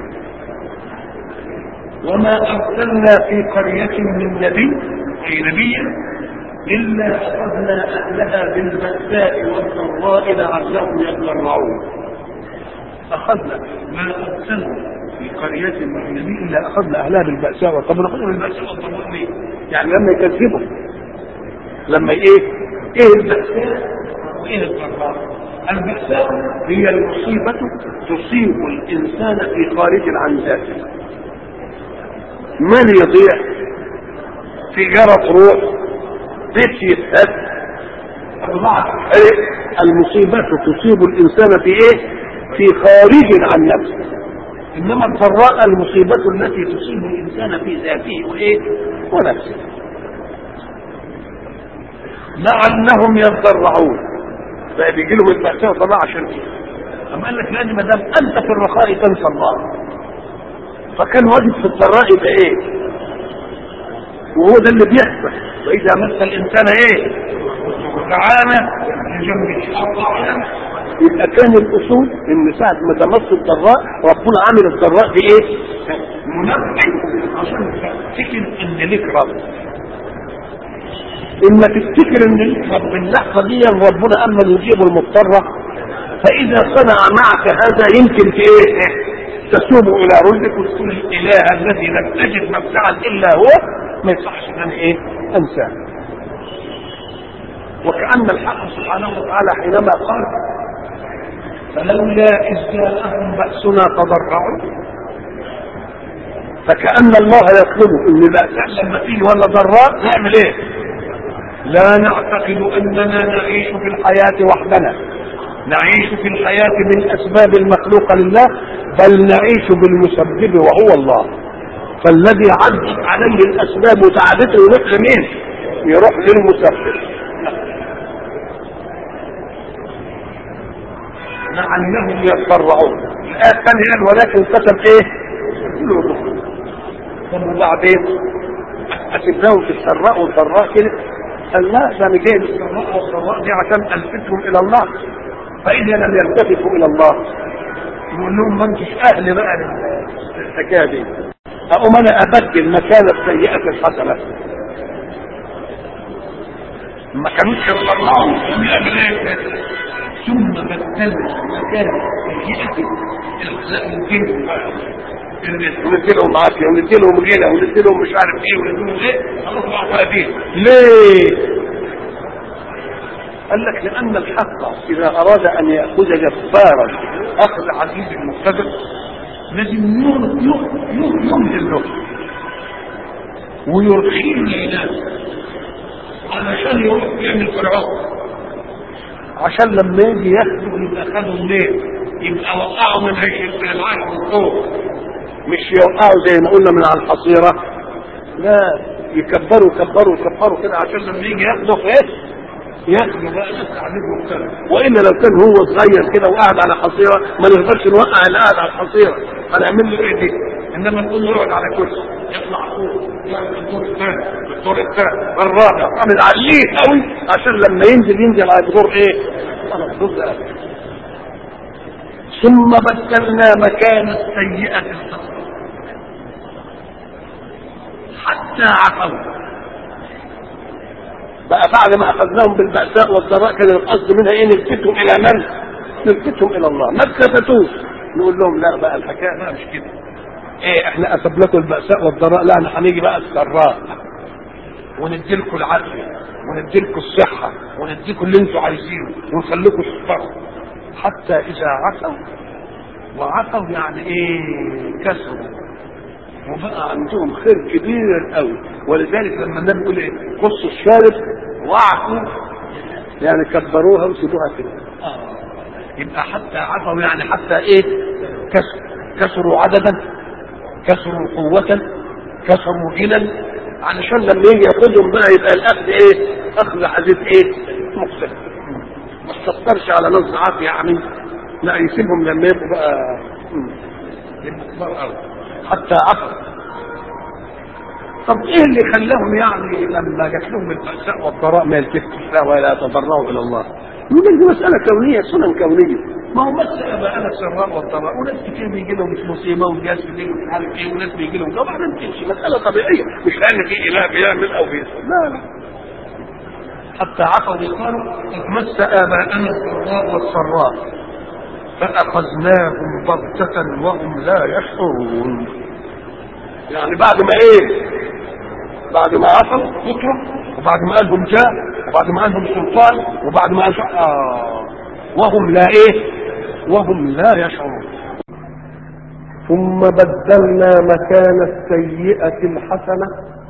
وما ارسلنا في قرية من نبي اي نبي الا اخذنا اهلها بالبأساء والضراء لعلهم يضرعون اخذنا ما ارسلنا في قرية من نبي الا اخذنا اهلها بالبأساء طب ناخذهم بالبأساء والضراء ليه؟ يعني لما يكذبوا لما ايه؟ ايه البأساء وايه الضراء؟ البأساء هي المصيبة تصيب الانسان في خارج عن ذاته مال يضيع تجارة تروح بيت يتهد أربعة المصيبات تصيب الإنسان في إيه؟ في خارج عن نفسه إنما الضراء المصيبة التي تصيب الإنسان في ذاته وإيه؟ ونفسه لعلهم يتضرعون بقى بيجي لهم البأساء طلع عشان إيه؟ أما قال لك لازم ما دام أنت في الرخاء تنسى الله فكان واجب في الضراء يبقى ايه وهو ده اللي بيحصل واذا مس الانسان ايه تعالى لجنبه يبقى كان الاصول ان ساعه ما تمس الضراء ربنا عامل الضراء دي ايه منبه عشان تفتكر ان ليك رب اما تفتكر ان ليك رب اللحظه دي ربنا اما يجيب المضطر فاذا صنع معك هذا يمكن في ايه تتوب الى رشدك وتقول الاله الذي لم تجد مبدعا الا هو ما يصحش ان ايه انساه وكأن الحق سبحانه وتعالى حينما قال فلولا إذ جاءهم بأسنا تضرعوا فكأن الله يطلب ان بأس لما فيه ولا ضراء نعمل ايه؟ لا نعتقد اننا نعيش في الحياة وحدنا نعيش في الحياة بالأسباب المخلوقة لله بل نعيش بالمسبب وهو الله فالذي عدت عليه الأسباب وتعبته يروح لمين؟ يروح للمسبب لعلهم يتضرعون الآية الثانية ولكن كتب إيه؟ قلوبهم طب وبعدين أسيبناهم في السراء والضراء كده قال لا ده انا جاي بالسراء والضراء دي عشان الفتهم الى الله فإذا لم يلتفتوا إلى الله يقول لهم ما انتش أهل بقى للحكاية دي أقوم أنا أبدل مكان السيئة الحسنة ما كانوش يطلعوا ثم بدلوا مكان السيئة الحسنة ونديلهم عافية ونديلهم غنى ونديلهم مش عارف ايه ونديلهم ايه خلاص بقى ليه؟ قال لك لأن الحق إذا أراد أن يأخذ جبارا أخذ عزيز مقتدر لازم يمهل له ويرخيه العناد علشان يروح يعمل فرعون عشان لما يجي ياخده يبقى خده منين؟ يبقى وقعوا من من العالم من فوق مش يوقعوا زي ما قلنا من على الحصيره لا يكبروا يكبروا يكبروا كده عشان لما يجي ياخدوا في ايه ياخدوا بقى ناس تعليم مختلف والا لو كان هو صغير كده وقاعد على حصيره ما نقدرش نوقع اللي قاعد على الحصيره هنعمل له ايه دي انما نقول له اقعد على كرسي يطلع فوق يعمل الدور الثاني الدور الثاني الرابع عامل عليه قوي عشان لما ينزل ينزل على الدور ايه؟ على الدور ده ثم بدلنا مكان السيئة الحسنة حتى عفوا بقى بعد ما اخذناهم بالبأساء والضراء كان القصد منها ايه نلفتهم الى من؟ نلفتهم الى الله ما اتلفتوش نقول لهم لا بقى الحكايه بقى مش كده ايه احنا اثبناكم البأساء والضراء لا احنا هنيجي بقى السراء وندي لكم العافيه وندي لكم الصحه ونديكم اللي انتم عايزينه ونخليكم تفرحوا حتى اذا عفوا وعفوا يعني ايه كسروا وبقى عندهم خير كبير قوي ولذلك لما النبي يقول ايه قصوا الشارب وعفوا يعني كبروها وسيبوها كده آه. يبقى حتى عفوا يعني حتى ايه كسر كسروا عددا كسروا قوة كسروا غنى علشان لما يجي ياخدهم بقى يبقى الاخذ ايه اخذ حديث ايه مقصد ما تستطرش على نص عافية يعني لا يسيبهم لما يبقوا بقى يبقوا كبار قوي حتى عفوا طب ايه اللي خلاهم يعني لما جات لهم البأساء والضراء ما يلتفتوا لها ولا يتضرعوا الى الله؟ يقول دي مسألة كونية سنن كونية ما هو بس ابقى السراء والضراء وناس كتير بيجي لهم مش مصيبة وناس بيجي لهم مش عارف ايه وناس بيجي لهم طبعا تمشي مسألة طبيعية مش لأن في إله بيعمل أو بيسوي لا لا حتى عفوا قالوا مس آباءنا الضراء والسراء فأخذناهم بغتة وهم لا يشعرون يعني بعد ما ايه بعد ما عصوا فترة وبعد ما قالهم جاء وبعد ما قالهم سلطان وبعد ما قالهم آه وهم لا ايه وهم لا يشعرون ثم بدلنا مكان السيئة الحسنة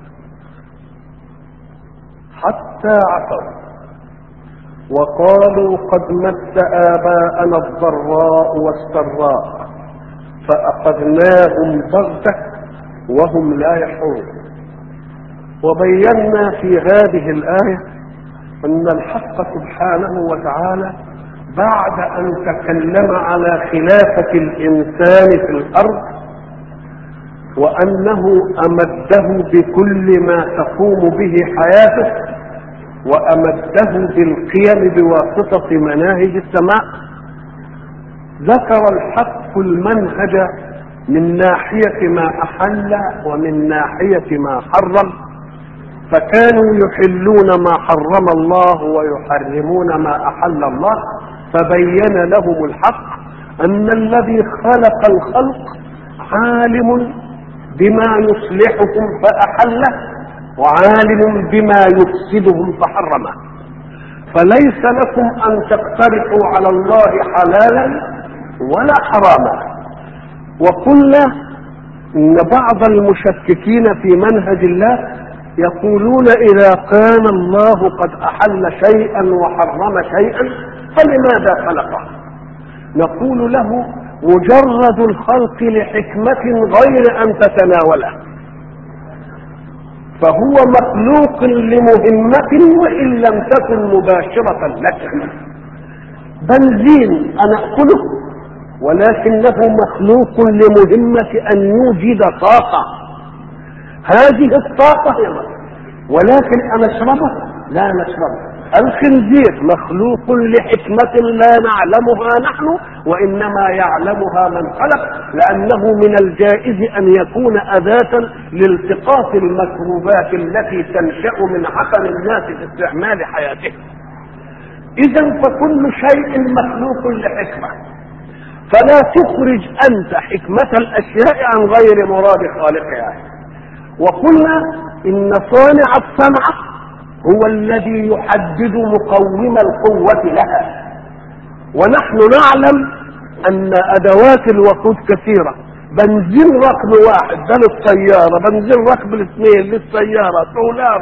حتى عفوا وقالوا قد مس آباءنا الضراء والسراء فأخذناهم بغتة وهم لا يشعرون وبينا في هذه الآية أن الحق سبحانه وتعالى بعد أن تكلم على خلافة الإنسان في الأرض وأنه أمده بكل ما تقوم به حياته وأمده بالقيم بواسطة مناهج السماء ذكر الحق المنهج من ناحية ما أحل ومن ناحية ما حرم فكانوا يحلون ما حرم الله ويحرمون ما أحل الله فبين لهم الحق أن الذي خلق الخلق عالم بما يصلحهم فأحله وعالم بما يفسدهم فحرمه فليس لكم أن تقترحوا على الله حلالا ولا حراما وقلنا ان بعض المشككين في منهج الله يقولون اذا كان الله قد احل شيئا وحرم شيئا فلماذا خلقه نقول له مجرد الخلق لحكمة غير ان تتناوله فهو مخلوق لمهمة وان لم تكن مباشرة لك بنزين انا اكله ولكنه مخلوق لمهمة أن يوجد طاقة هذه الطاقة هي ولكن أنا أشربه لا نشربه الخنزير مخلوق لحكمة لا نعلمها نحن وإنما يعلمها من خلق لأنه من الجائز أن يكون أداة لالتقاط المكروبات التي تنشأ من عقل الناس في استعمال حياتهم إذا فكل شيء مخلوق لحكمة فلا تخرج انت حكمة الاشياء عن غير مراد خالقها وقلنا ان صانع الصنعة هو الذي يحدد مقوم القوة لها ونحن نعلم ان ادوات الوقود كثيرة بنزين ركب واحد ده للسيارة بنزين ركب الاثنين للسيارة سولار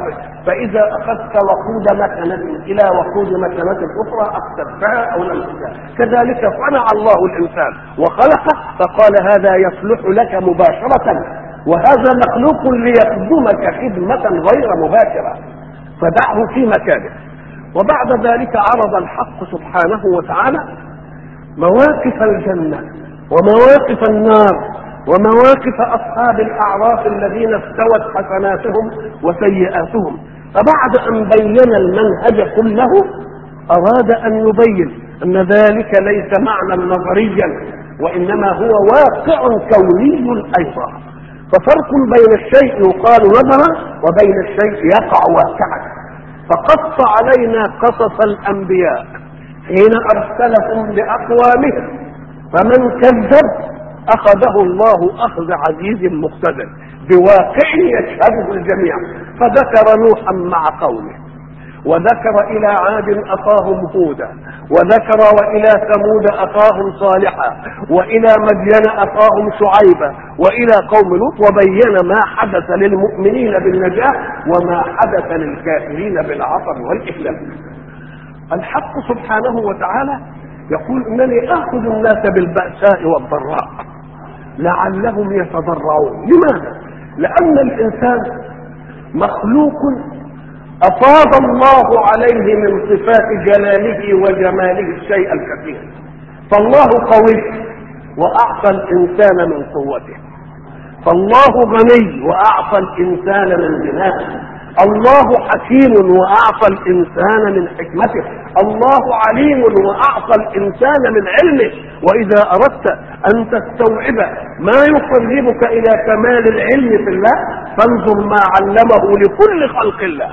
فإذا أخذت وقود مكنة إلى وقود مكنة أخرى أكتبتها أو لم تكتبها كذلك صنع الله الإنسان وخلقه فقال هذا يصلح لك مباشرة وهذا مخلوق ليخدمك خدمة غير مباشرة فدعه في مكانه وبعد ذلك عرض الحق سبحانه وتعالى مواقف الجنة ومواقف النار ومواقف أصحاب الأعراف الذين استوت حسناتهم وسيئاتهم فبعد أن بين المنهج كله أراد أن يبين أن ذلك ليس معنى نظريا وإنما هو واقع كوني أيضا ففرق بين الشيء يقال نظرا وبين الشيء يقع واقعا فقص علينا قصص الأنبياء حين أرسلهم لأقوامهم فمن كذب أخذه الله أخذ عزيز مقتدر بواقع يشهده الجميع فذكر نوحا مع قومه وذكر إلى عاد أخاهم هودا وذكر وإلى ثمود أخاهم صالحا وإلى مدين أخاهم شعيبا وإلى قوم لوط وبين ما حدث للمؤمنين بالنجاة وما حدث للكافرين بالعطر والإفلاس الحق سبحانه وتعالى يقول انني اخذ الناس بالباساء والضراء لعلهم يتضرعون لماذا لان الانسان مخلوق افاض الله عليه من صفات جلاله وجماله الشيء الكثير فالله قوي واعطى الانسان من قوته فالله غني واعطى الانسان من غناه الله حكيم واعطى الانسان من حكمته الله عليم واعطى الانسان من علمه واذا اردت ان تستوعب ما يقربك الى كمال العلم في الله فانظر ما علمه لكل خلق الله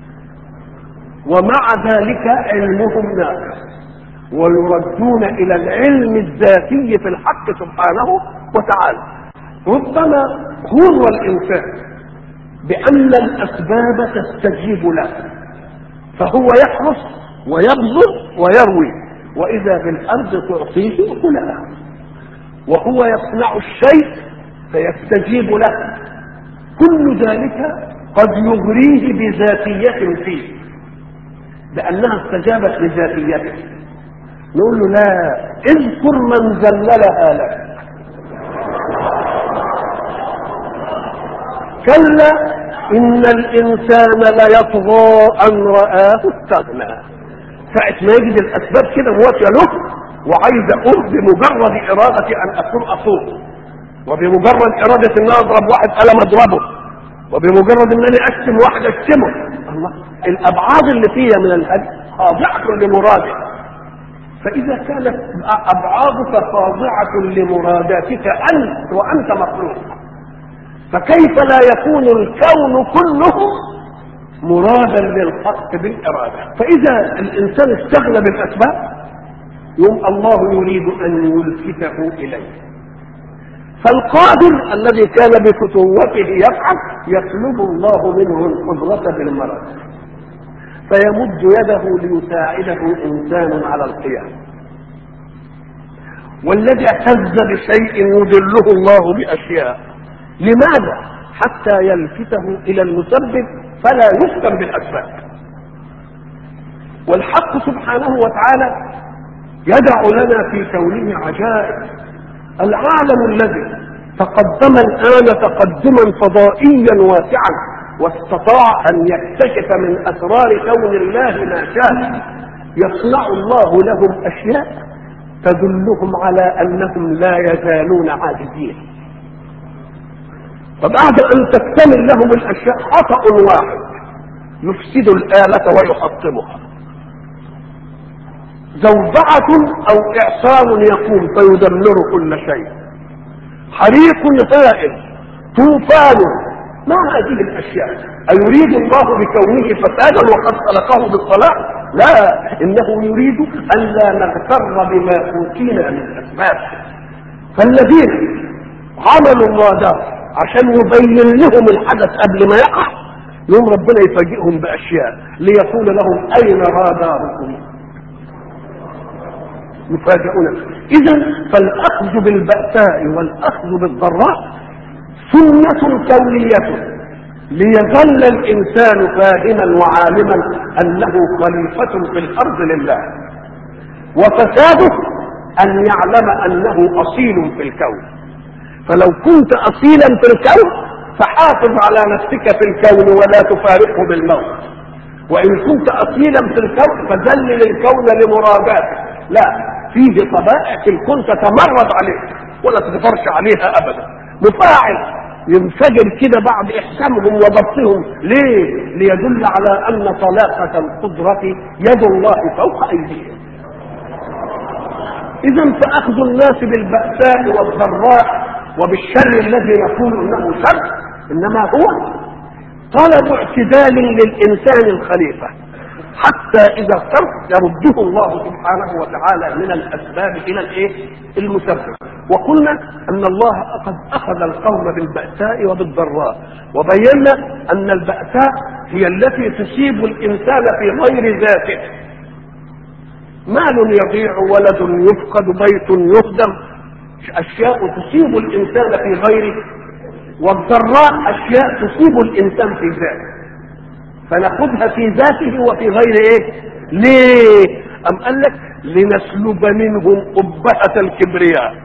ومع ذلك علمهم ناقص ويردون الى العلم الذاتي في الحق سبحانه وتعالى ربما غر الانسان بأن الأسباب تستجيب له فهو يحرص ويبذل ويروي وإذا في الأرض تعطيه أكلها وهو يصنع الشيء فيستجيب له كل ذلك قد يغريه بذاتية فيه لأنها استجابت لذاتيته نقول له لا اذكر من ذللها لك كلا إن الإنسان ليطغى أن رآه استغنى ساعة ما يجد الأسباب كده موافية له وعايز أقوم بمجرد إرادة أن أكون أصوم وبمجرد إرادة أن أضرب واحد قلم أضربه وبمجرد أنني أشتم واحد أشتمه الله الأبعاد اللي فيها من الهدي خاضعة لمراده فإذا كانت أبعادك خاضعة لمراداتك أنت وأنت مخلوق فكيف لا يكون الكون كله مرادا للحق بالإرادة فإذا الإنسان استغنى بالأسباب يوم الله يريد أن يلفته إليه فالقادر الذي كان بفتوته يفعل يطلب الله منه القدرة بالمرض فيمد يده ليساعده إنسان على القيام والذي اعتز بشيء يدله الله بأشياء لماذا حتى يلفته الى المسبب فلا يفتن بالاسباب والحق سبحانه وتعالى يدع لنا في كونه عجائب العالم الذي تقدم الان تقدما فضائيا واسعا واستطاع ان يكتشف من اسرار كون الله ما شاء يصنع الله لهم اشياء تدلهم على انهم لا يزالون عاجزين فبعد ان تكتمل لهم الاشياء خطا واحد يفسد الاله ويحطمها زوبعة او اعصار يقوم فيدمر كل شيء حريق هائل طوفان ما هذه الاشياء ايريد الله بكونه فسادا وقد خلقه بالصلاح لا انه يريد الا نغتر بما اوتينا من اسباب فالذين عملوا الرادار عشان يبين لهم الحدث قبل ما يقع يوم ربنا يفاجئهم باشياء ليقول لهم اين راداركم يفاجئون اذا فالاخذ بالباساء والاخذ بالضراء سنه كونيه ليظل الانسان فاهما وعالما انه خليفه في الارض لله وفساده ان يعلم انه اصيل في الكون فلو كنت اصيلا في الكون فحافظ على نفسك في الكون ولا تفارقه بالموت وان كنت اصيلا في الكون فذلل الكون لمراجاته لا فيه طبائع في الكون تتمرد عليه ولا تقدرش عليها ابدا مفاعل ينفجر كده بعد احكامهم وضبطهم ليه ليدل على ان طلاقه القدره يد الله فوق ايديهم اذا فاخذ الناس بالباساء والضراء وبالشر الذي نقول انه شر انما هو طلب اعتدال للانسان الخليفه حتى اذا اختر يرده الله سبحانه وتعالى من الاسباب الى الايه المسبب وقلنا ان الله قد اخذ القوم بالباساء وبالضراء وبينا ان الباساء هي التي تصيب الانسان في غير ذاته مال يضيع ولد يفقد بيت يهدم اشياء تصيب الانسان في غيره والضراء اشياء تصيب الانسان في ذاته فناخذها في ذاته وفي غير ايه ليه ام قال لك لنسلب منهم قبهة الكبرياء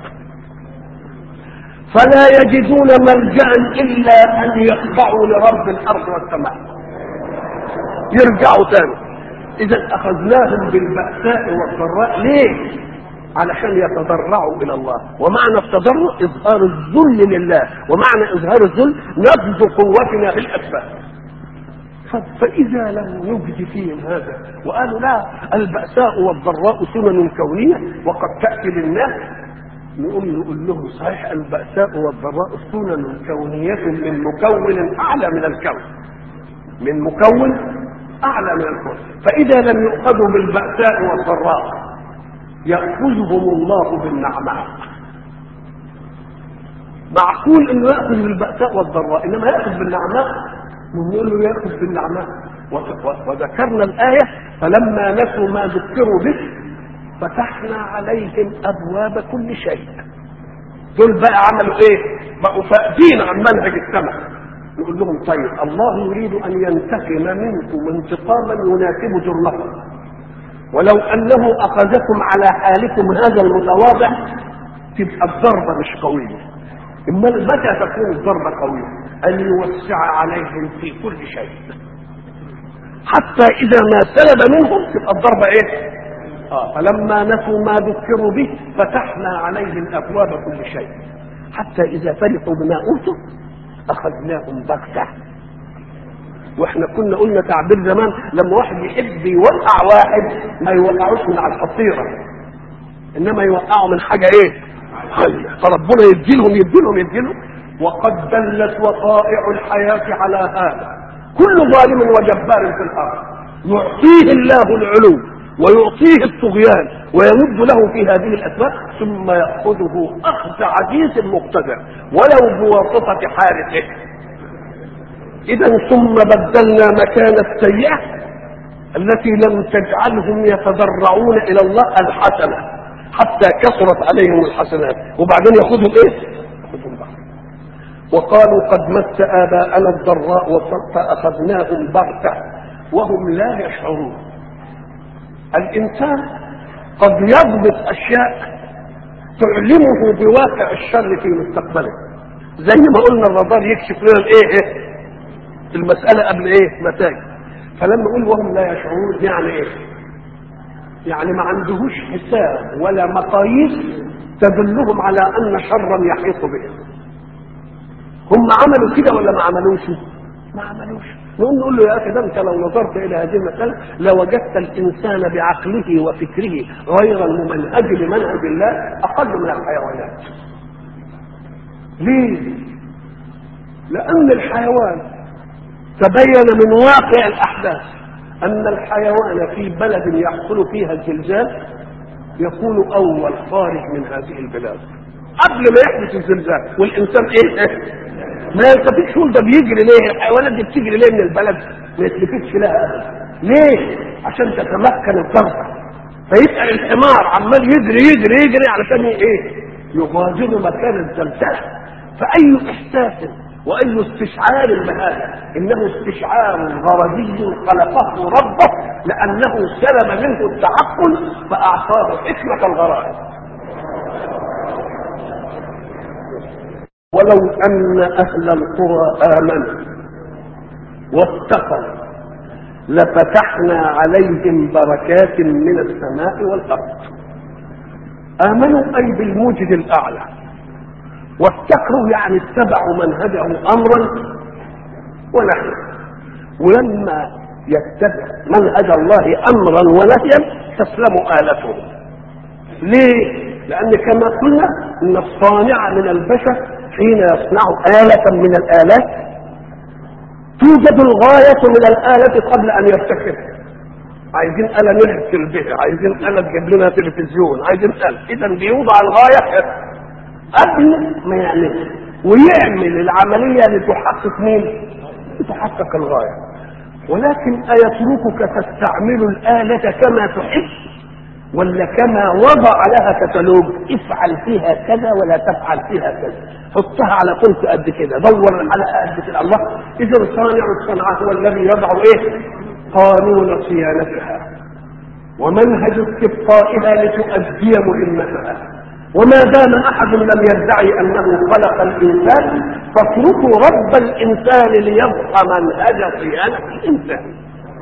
فلا يجدون ملجا الا ان يخضعوا لرب الارض والسماء يرجعوا تاني اذا اخذناهم بالباساء والضراء ليه علشان يتضرعوا الى الله ومعنى التضرع اظهار الذل لله ومعنى اظهار الذل نبذ قوتنا بالاسباب فإذا لم يجد فيهم هذا وقالوا لا البأساء والضراء سنن كونية وقد تأتي للناس نقول نقول لهم صحيح البأساء والضراء سنن كونية من مكون أعلى من الكون من مكون أعلى من الكون فإذا لم يؤخذوا بالبأساء والضراء يأخذهم الله بالنعماء معقول انه ياخذ بالباساء والضراء انما ياخذ بالنعماء نقول له ياخذ بالنعماء وذكرنا الايه فلما نسوا ما ذكروا به فتحنا عليهم ابواب كل شيء دول بقى عملوا ايه بقوا فاقدين عن منهج السماء نقول لهم طيب الله يريد ان ينتقم منكم انتقاما يناسب جرمكم ولو انه اخذكم على حالكم هذا المتواضع تبقى الضربه مش قويه اما متى تكون الضربه قويه ان يوسع عليهم في كل شيء حتى اذا ما سلب منهم تبقى الضربه ايه آه فلما نسوا ما ذكروا به فتحنا عليهم ابواب كل شيء حتى اذا فرحوا بما اوتوا اخذناهم بغته واحنا كنا قلنا تعبير زمان لما واحد يحب يوقع واحد ما يوقعوش من على الحصيره انما يوقعه من حاجه ايه عاليه فربنا يديلهم يديلهم يديلهم وقد دلت وقائع الحياه على هذا كل ظالم وجبار في الارض يعطيه الله العلو ويعطيه الطغيان ويمد له في هذه الاسباب ثم ياخذه اخذ عزيز مقتدر ولو بواسطه حارسه اذا ثم بدلنا مكان السيئه التي لم تجعلهم يتضرعون الى الله الحسنه حتى كثرت عليهم الحسنات وبعدين ياخذهم ايه ياخذهم بعض وقالوا قد مس اباءنا الضراء فاخذناهم بغته وهم لا يشعرون الانسان قد يضبط اشياء تعلمه بواقع الشر في مستقبله زي ما قلنا الرادار يكشف لنا الايه المساله قبل ايه نتائج فلما يقول وهم لا يشعرون يعني ايه يعني ما عندهوش حساب ولا مقاييس تدلهم على ان شرا يحيط بهم هم عملوا كده ولا ما عملوش ما عملوش نقول نقول له يا اخي ده انت لو نظرت الى هذه المساله لوجدت الانسان بعقله وفكره غير الممنهج لمنهج الله اقل من الحيوانات ليه لان الحيوان تبين من واقع الاحداث ان الحيوان في بلد يحصل فيها الزلزال يكون اول خارج من هذه البلاد قبل ما يحدث الزلزال والانسان ايه ما يلتفتش يقول ده بيجري ليه الحيوانات دي بتجري ليه من البلد ما يتلفتش لها ابدا ليه عشان تتمكن الضربه فيسال الحمار عمال يجري يجري يجري علشان ايه يغادر مكان الزلزال فاي احساس واي استشعار بهذا انه استشعار غرضي خلقه ربه لانه سلب منه التعقل فاعطاه حكمه الغرائز ولو ان اهل القرى امنوا واتقوا لفتحنا عليهم بركات من السماء والارض امنوا اي بالموجد الاعلى واتقوا يعني اتبعوا منهجه امرا ونهيا ولما يتبع منهج الله امرا ونهيا تسلم الته ليه لان كما قلنا ان الصانع من البشر حين يصنع آلة من الآلات توجد الغاية من الآلة قبل أن يبتكرها عايزين آلة نرسل بها عايزين آلة تجيب لنا تلفزيون عايزين آلة إذا بيوضع الغاية قبل ما يعمل ويعمل العملية لتحقق مين؟ لتحقق الغاية ولكن أيتركك تستعمل الآلة كما تحب ولا كما وضع لها كتالوج افعل فيها كذا ولا تفعل فيها كذا حطها على قلت قد كده دور الحلقه قد كده الله اذا صانع الصنعه هو الذي يضع ايه قانون صيانتها ومنهج استبقائها لتؤدي مهمتها وما دام احد لم يدعي انه خلق الانسان فاتركوا رب الانسان ليبقى منهج صيانه الانسان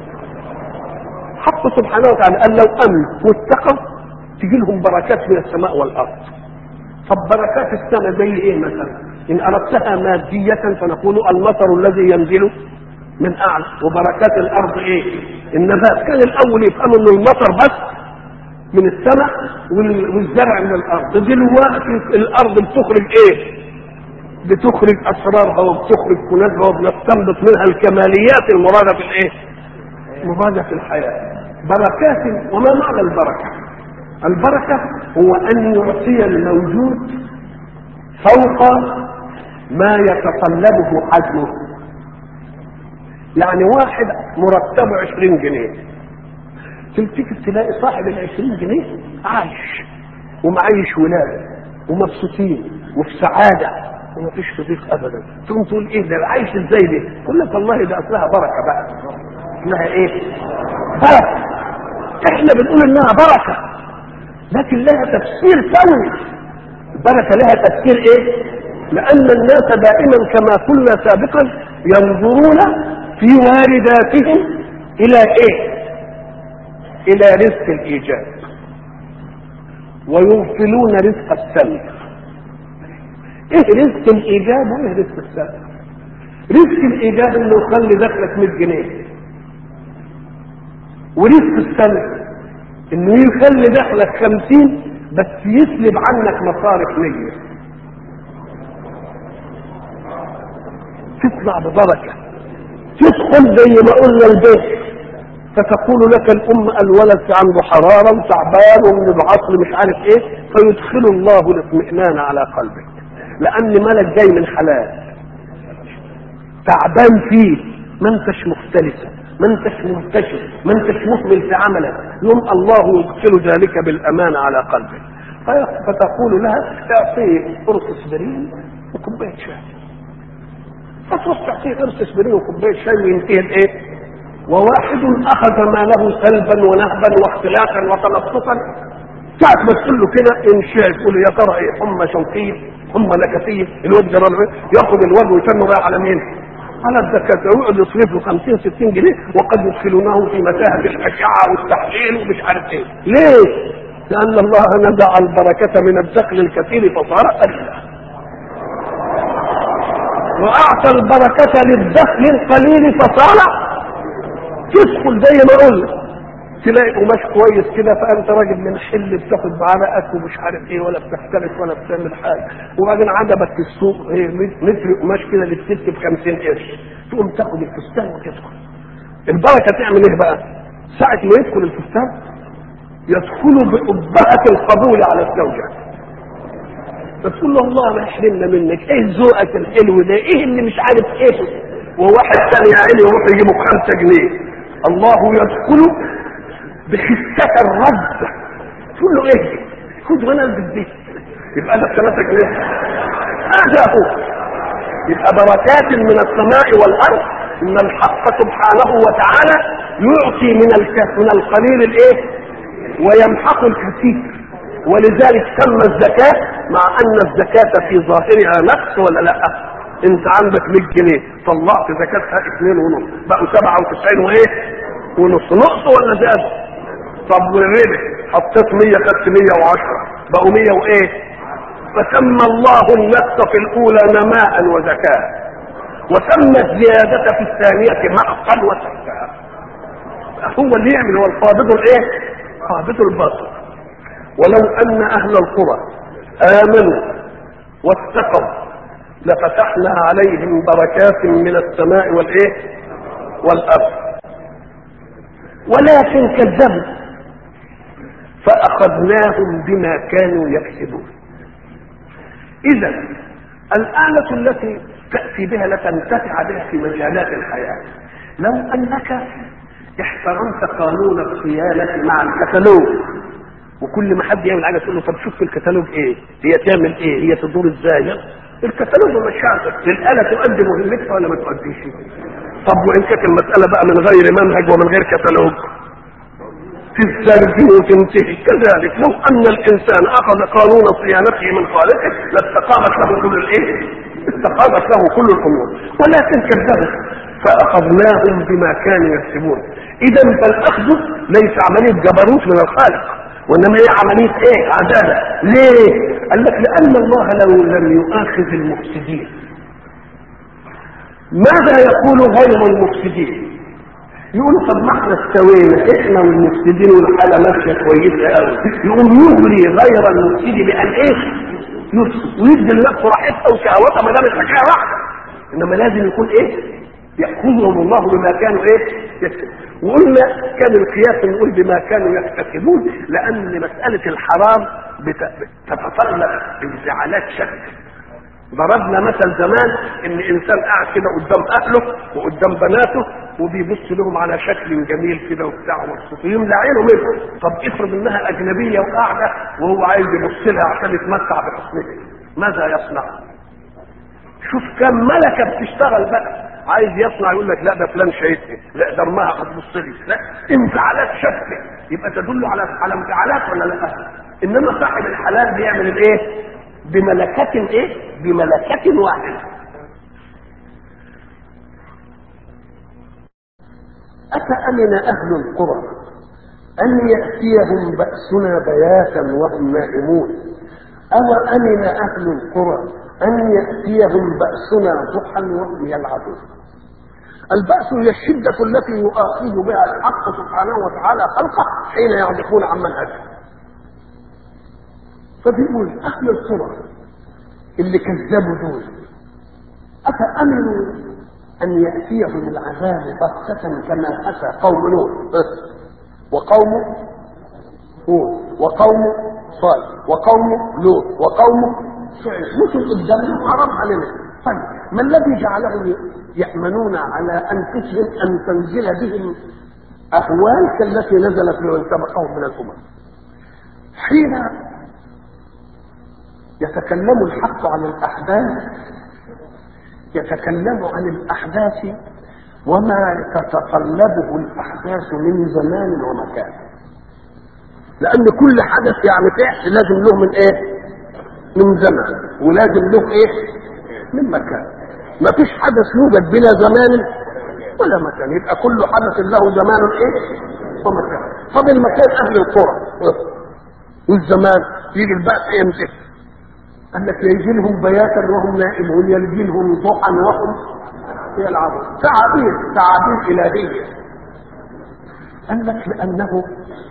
حق سبحانه وتعالى قال لو امنوا واتقوا تجي لهم بركات من السماء والارض طب بركات السماء زي ايه مثلا ان اردتها ماديه فنقول المطر الذي ينزل من اعلى وبركات الارض ايه النبات كان الاول يفهموا ان المطر بس من السماء والزرع من الارض دلوقتي الارض بتخرج ايه بتخرج اسرارها وبتخرج كنازها وبنستنبط منها الكماليات المرادة في الايه مرادة في الحياة بركات وما معنى البركة البركة هو ان يعطي الموجود فوق ما يتطلبه حجمه يعني واحد مرتبه عشرين جنيه تلتفت تلاقي صاحب العشرين جنيه عايش ومعيش ولاده ومبسوطين وفي سعادة ومفيش صديق ابدا تقوم تقول ايه ده عايش ازاي ده يقول لك والله ده اصلها بركه بقى اسمها ايه بركه احنا بنقول انها بركه لكن لها تفسير كوني البركه لها تفسير ايه لان الناس دائما كما قلنا سابقا ينظرون في وارداتهم الى ايه الى رزق الايجاب ويغفلون رزق السلب ايه رزق الايجاب وايه رزق السلب رزق الايجاب انه يخلي دخلك 100 جنيه ورزق السلب انه يخلي دخلك 50 بس يسلب عنك مصارف 100 تطلع ببركه تدخل زي ما قلنا البيت فتقول لك الام الولد عنده حراره وتعبان ومن العصر مش عارف ايه فيدخل الله الاطمئنان على قلبك لان ملك جاي من حلال تعبان فيه ما انتش مختلفه ما انتش منتشر ما انتش مهمل في عملك يوم الله يدخل ذلك بالامان على قلبك فتقول لها اعطيه قرص اسبرين وكوبايه شاي فتروح تعطيه قرص اسبرين وكوبايه شاي وينتهي الايه وواحد اخذ ماله سلبا ونهبا واختلافا وتلطفا ساعة ما تقول له كده انشاء تقول له يا ترى ايه حمى شوكيه حمى نكسيه الواد جرى ياخذ الواد ويتم رايح على مين؟ على الدكاتره ويقعد يصرف له 50 60 جنيه وقد يدخلونه في متاهه الاشعه والتحليل ومش عارف ايه ليه؟ لان الله نزع البركه من الدخل الكثير فصار قليلا واعطى البركه للدخل القليل فصار تدخل زي ما قلنا تلاقي قماش كويس كده فانت راجل من حل بتاخد معلقك ومش عارف ايه ولا بتختلف ولا بتعمل حاجه وبعدين عجبك في السوق ايه متر قماش كده للست ب 50 قرش تقوم تاخد الفستان وتدخل البركه تعمل ايه بقى؟ ساعه ما يدخل الفستان يدخل بأبهة القبول على الزوجه فتقول له الله ما يحرمنا منك ايه ذوقك الحلو ده ايه اللي مش عارف ايه وواحد ثاني يا عيني يروح يجيبه بخمسة جنيه الله يدخل بخسة الرب تقول له ايه خد وانا البس دي يبقى ده 3 جنيه هذا هو يبقى بركات من السماء والارض ان الحق سبحانه وتعالى يعطي من الك- من القليل الايه ويمحق الكثير ولذلك سمى الزكاة مع ان الزكاة في ظاهرها نقص ولا لا انت عندك 100 جنيه طلعت زكاتها 2 ونص بقوا 97 وايه ونص نقص ولا زاد طب والربح حطيت 100 خدت 110 بقوا 100 وايه فسمى الله النقص في الاولى نماء وزكاة وسمى الزيادة في الثانية محقا وزكاة هو اللي يعمل هو القابض الايه قابض الباطل ولو ان اهل القرى امنوا واتقوا لفتحنا عليهم بركات من السماء والايه والارض ولكن كذبوا فاخذناهم بما كانوا يكسبون اذا الاله التي تاتي بها لتنتفع بها في مجالات الحياه لو انك احترمت قانون الصيانه مع الكتالوج وكل ما حد يعمل حاجه تقول له طب شوف في الكتالوج ايه هي تعمل ايه هي تدور ازاي الكتالوج مش عارف الاله تؤدي مهمتها ولا ما تؤديش طب وان كانت المساله بقى من غير منهج ومن غير كتالوج تستلزم وتنتهي كذلك لو ان الانسان اخذ قانون صيانته من خالقه لاستقامت له كل الايه استقامت له كل الامور ولكن كذبت فاخذناهم بما كانوا يكسبون اذا فالاخذ ليس عمليه جبروت من الخالق وانما هي عمليه ايه عداله ليه قال لك لان الله لو لم يؤاخذ المفسدين ماذا يقول غير المفسدين يقول طب ما احنا استوينا احنا والمفسدين والحاله ماشيه كويسه قوي يقوم يغري غير المفسد بان ايه يفسد ويدي لنفسه راحتها وشهوتها ما دام الحكايه واحده انما لازم يكون ايه يأخذهم الله بما كانوا ايه يكسب وقلنا كان القياس نقول بما كانوا يكتسبون لان مسألة الحرام بت- تتطلب انفعالات شتى ضربنا مثل زمان ان انسان قاعد كده قدام اهله وقدام بناته وبيبص لهم على شكل جميل كده وبتاع مبسوط يملى عينه منهم طب افرض انها اجنبيه وقاعده وهو عايز يبص لها عشان يتمتع بحسنها ماذا يصنع؟ شوف كم ملكه بتشتغل بقى عايز يصنع يقول لك لا ده فلان شايفني لا ده ارماها هتبص لي لا انفعالات شتى يبقى تدل على على انفعالات ولا لا انما صاحب الحلال بيعمل الايه بملكة ايه بملكة واحدة أفأمن أهل القرى أن يأتيهم بأسنا بياتا وهم نائمون أو أمن أهل القرى أن يأتيهم بأسنا ضحى وهم يلعبون البأس هي الشدة التي يؤاخذ بها الحق سبحانه وتعالى خلقه حين يعرفون عن منهجه فبيقول أهل القرى اللي كذبوا دول أفأمنوا أن يأتيهم العذاب بغتة كما أتى قوم نوح وقوم هود وقوم صالح وقوم لوط وقوم شعيب مثل قدامنا حرام علينا طيب ما الذي جعلهم يأمنون على أنفسهم أن تنزل بهم أهوال كالتي نزلت لمن سبقهم من الأمم حين يتكلم الحق عن الأحداث يتكلم عن الأحداث وما تتطلبه الأحداث من زمان ومكان لأن كل حدث يعني فعل لازم له من إيه؟ من زمان ولازم له إيه؟ من مكان ما فيش حدث يوجد بلا زمان ولا مكان يبقى كل حدث له زمان إيه؟ ومكان طب المكان أهل القرى والزمان يجي البأس امتى؟ قال لك يجي لهم بياتا وهم نائمون يجي لهم ضحى وهم يلعبون تعابير تعابير إلهية قال لك لأنه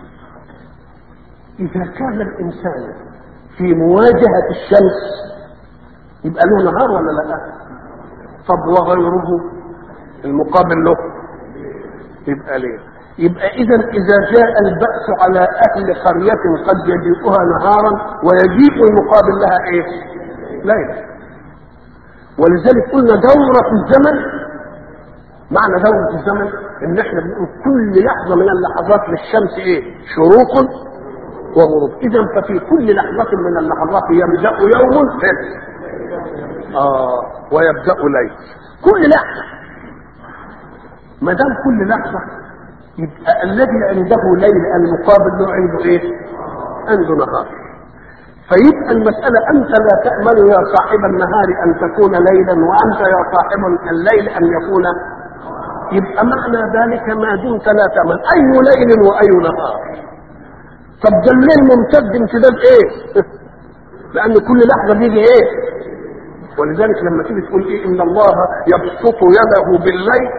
إذا كان الإنسان في مواجهة الشمس يبقى له نهار ولا لا؟ طب وغيره المقابل له يبقى ليه؟ يبقى إذا إذا جاء البأس على أهل قرية قد يجيئها نهارا ويجيء المقابل لها إيه؟ ليلة ولذلك قلنا دورة الزمن معنى دورة الزمن إن إحنا بنقول كل لحظة من اللحظات للشمس إيه؟ شروق وغروب إذا ففي كل لحظة من اللحظات يبدأ يوم آه ويبدا ليل كل لحظه ما دام كل لحظه يبقى الذي عنده ليل المقابل له عنده ايه؟ عنده نهار فيبقى المسألة أنت لا تأمل يا صاحب النهار أن تكون ليلا وأنت يا صاحب الليل أن يكون يبقى معنى ذلك ما دمت لا تأمل أي ليل وأي نهار طب ده الليل ممتد امتداد إيه؟ لأن كل لحظة بيجي إيه؟ ولذلك لما تيجي تقول إيه إن الله يبسط يده بالليل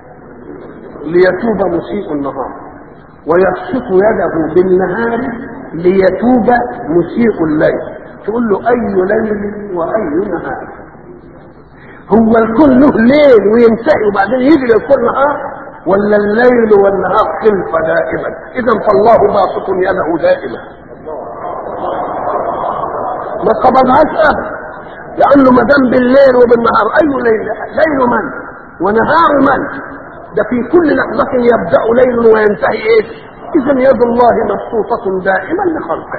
ليتوب مسيء النهار ويبسط يده بالنهار ليتوب مسيء الليل تقول له اي ليل واي نهار هو الكل له ليل وينتهي وبعدين يجري الكل نهار ولا الليل والنهار خلفة دائما اذا فالله باسط يده دائما ما قبضهاش ابدا لانه ما دام بالليل وبالنهار اي ليل ليل من ونهار من ده في كل لحظة يبدأ ليل وينتهي ايه اذا يد الله مبسوطة دائما لخلقه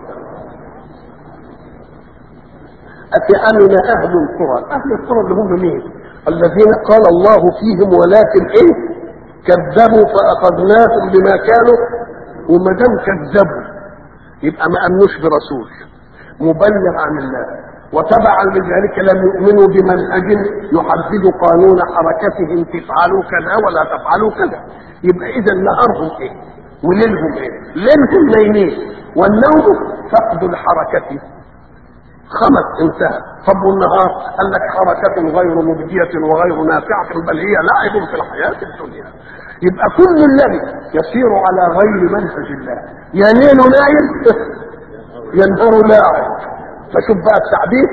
أفأمن أهل القرى أهل القرى اللي هم مين الذين قال الله فيهم ولكن إيه كذبوا فأخذناهم بما كانوا وما دام كذبوا يبقى ما أمنوش برسول مبلغ عن الله وتبعا لذلك لم يؤمنوا بمنهج يحدد قانون حركتهم تفعلوا كذا ولا تفعلوا كذا يبقى اذا نهارهم ايه وليلهم ايه ليلهم نايمين والنوم فقد الحركة خمس انتهى طب والنهار قال لك حركة غير مبدية وغير نافعة بل هي لعب في الحياة الدنيا يبقى كل الذي يسير على غير منهج الله يا ليل نايم يا نهار لاعب فشوف بقى التعبير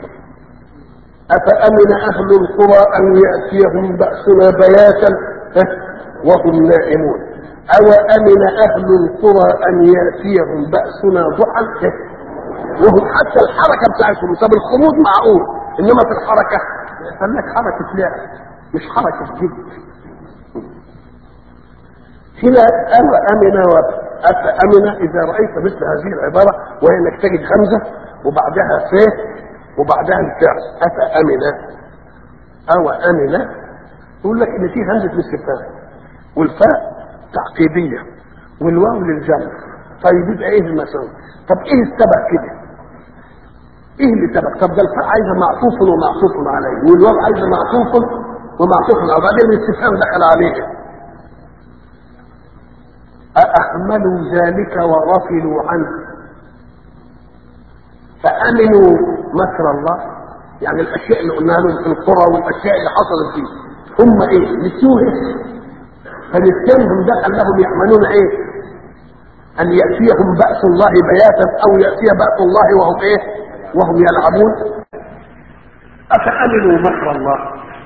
أفأمن أهل القرى أن يأتيهم بأسنا بياتا وهم نائمون أو أمن أهل القرى أن يأتيهم بأسنا ضحى وهم حتى الحركة بتاعتهم طب الخروج معقول إنما في الحركة قال لك حركة لا مش حركة جد هنا أو أمن أفأمن إذا رأيت مثل هذه العبارة وهي إنك تجد همزة وبعدها ف وبعدها الفعل أفأمن أو أمن يقول لك إن في همزة الاستفهام والفاء تعقيدية والواو للجمع طيب يبقى إيه المسألة؟ طب إيه السبب كده؟ إيه اللي سبب؟ طب ده الفاء عايزة معطوف ومعطوف عليه والواو عايزة معطوف ومعطوف عليه وبعدين الاستفهام دخل عليه أأهملوا ذلك وغفلوا عنه فأمنوا مكر الله يعني الأشياء اللي قلنا لهم في القرى والأشياء اللي حصلت فيه هم إيه؟ نسيوه فنسيانهم ده أنهم يأمنون إيه؟ أن يأتيهم بأس الله بياتا أو يأتي بأس الله وهم إيه؟ وهم يلعبون أفأمنوا مكر الله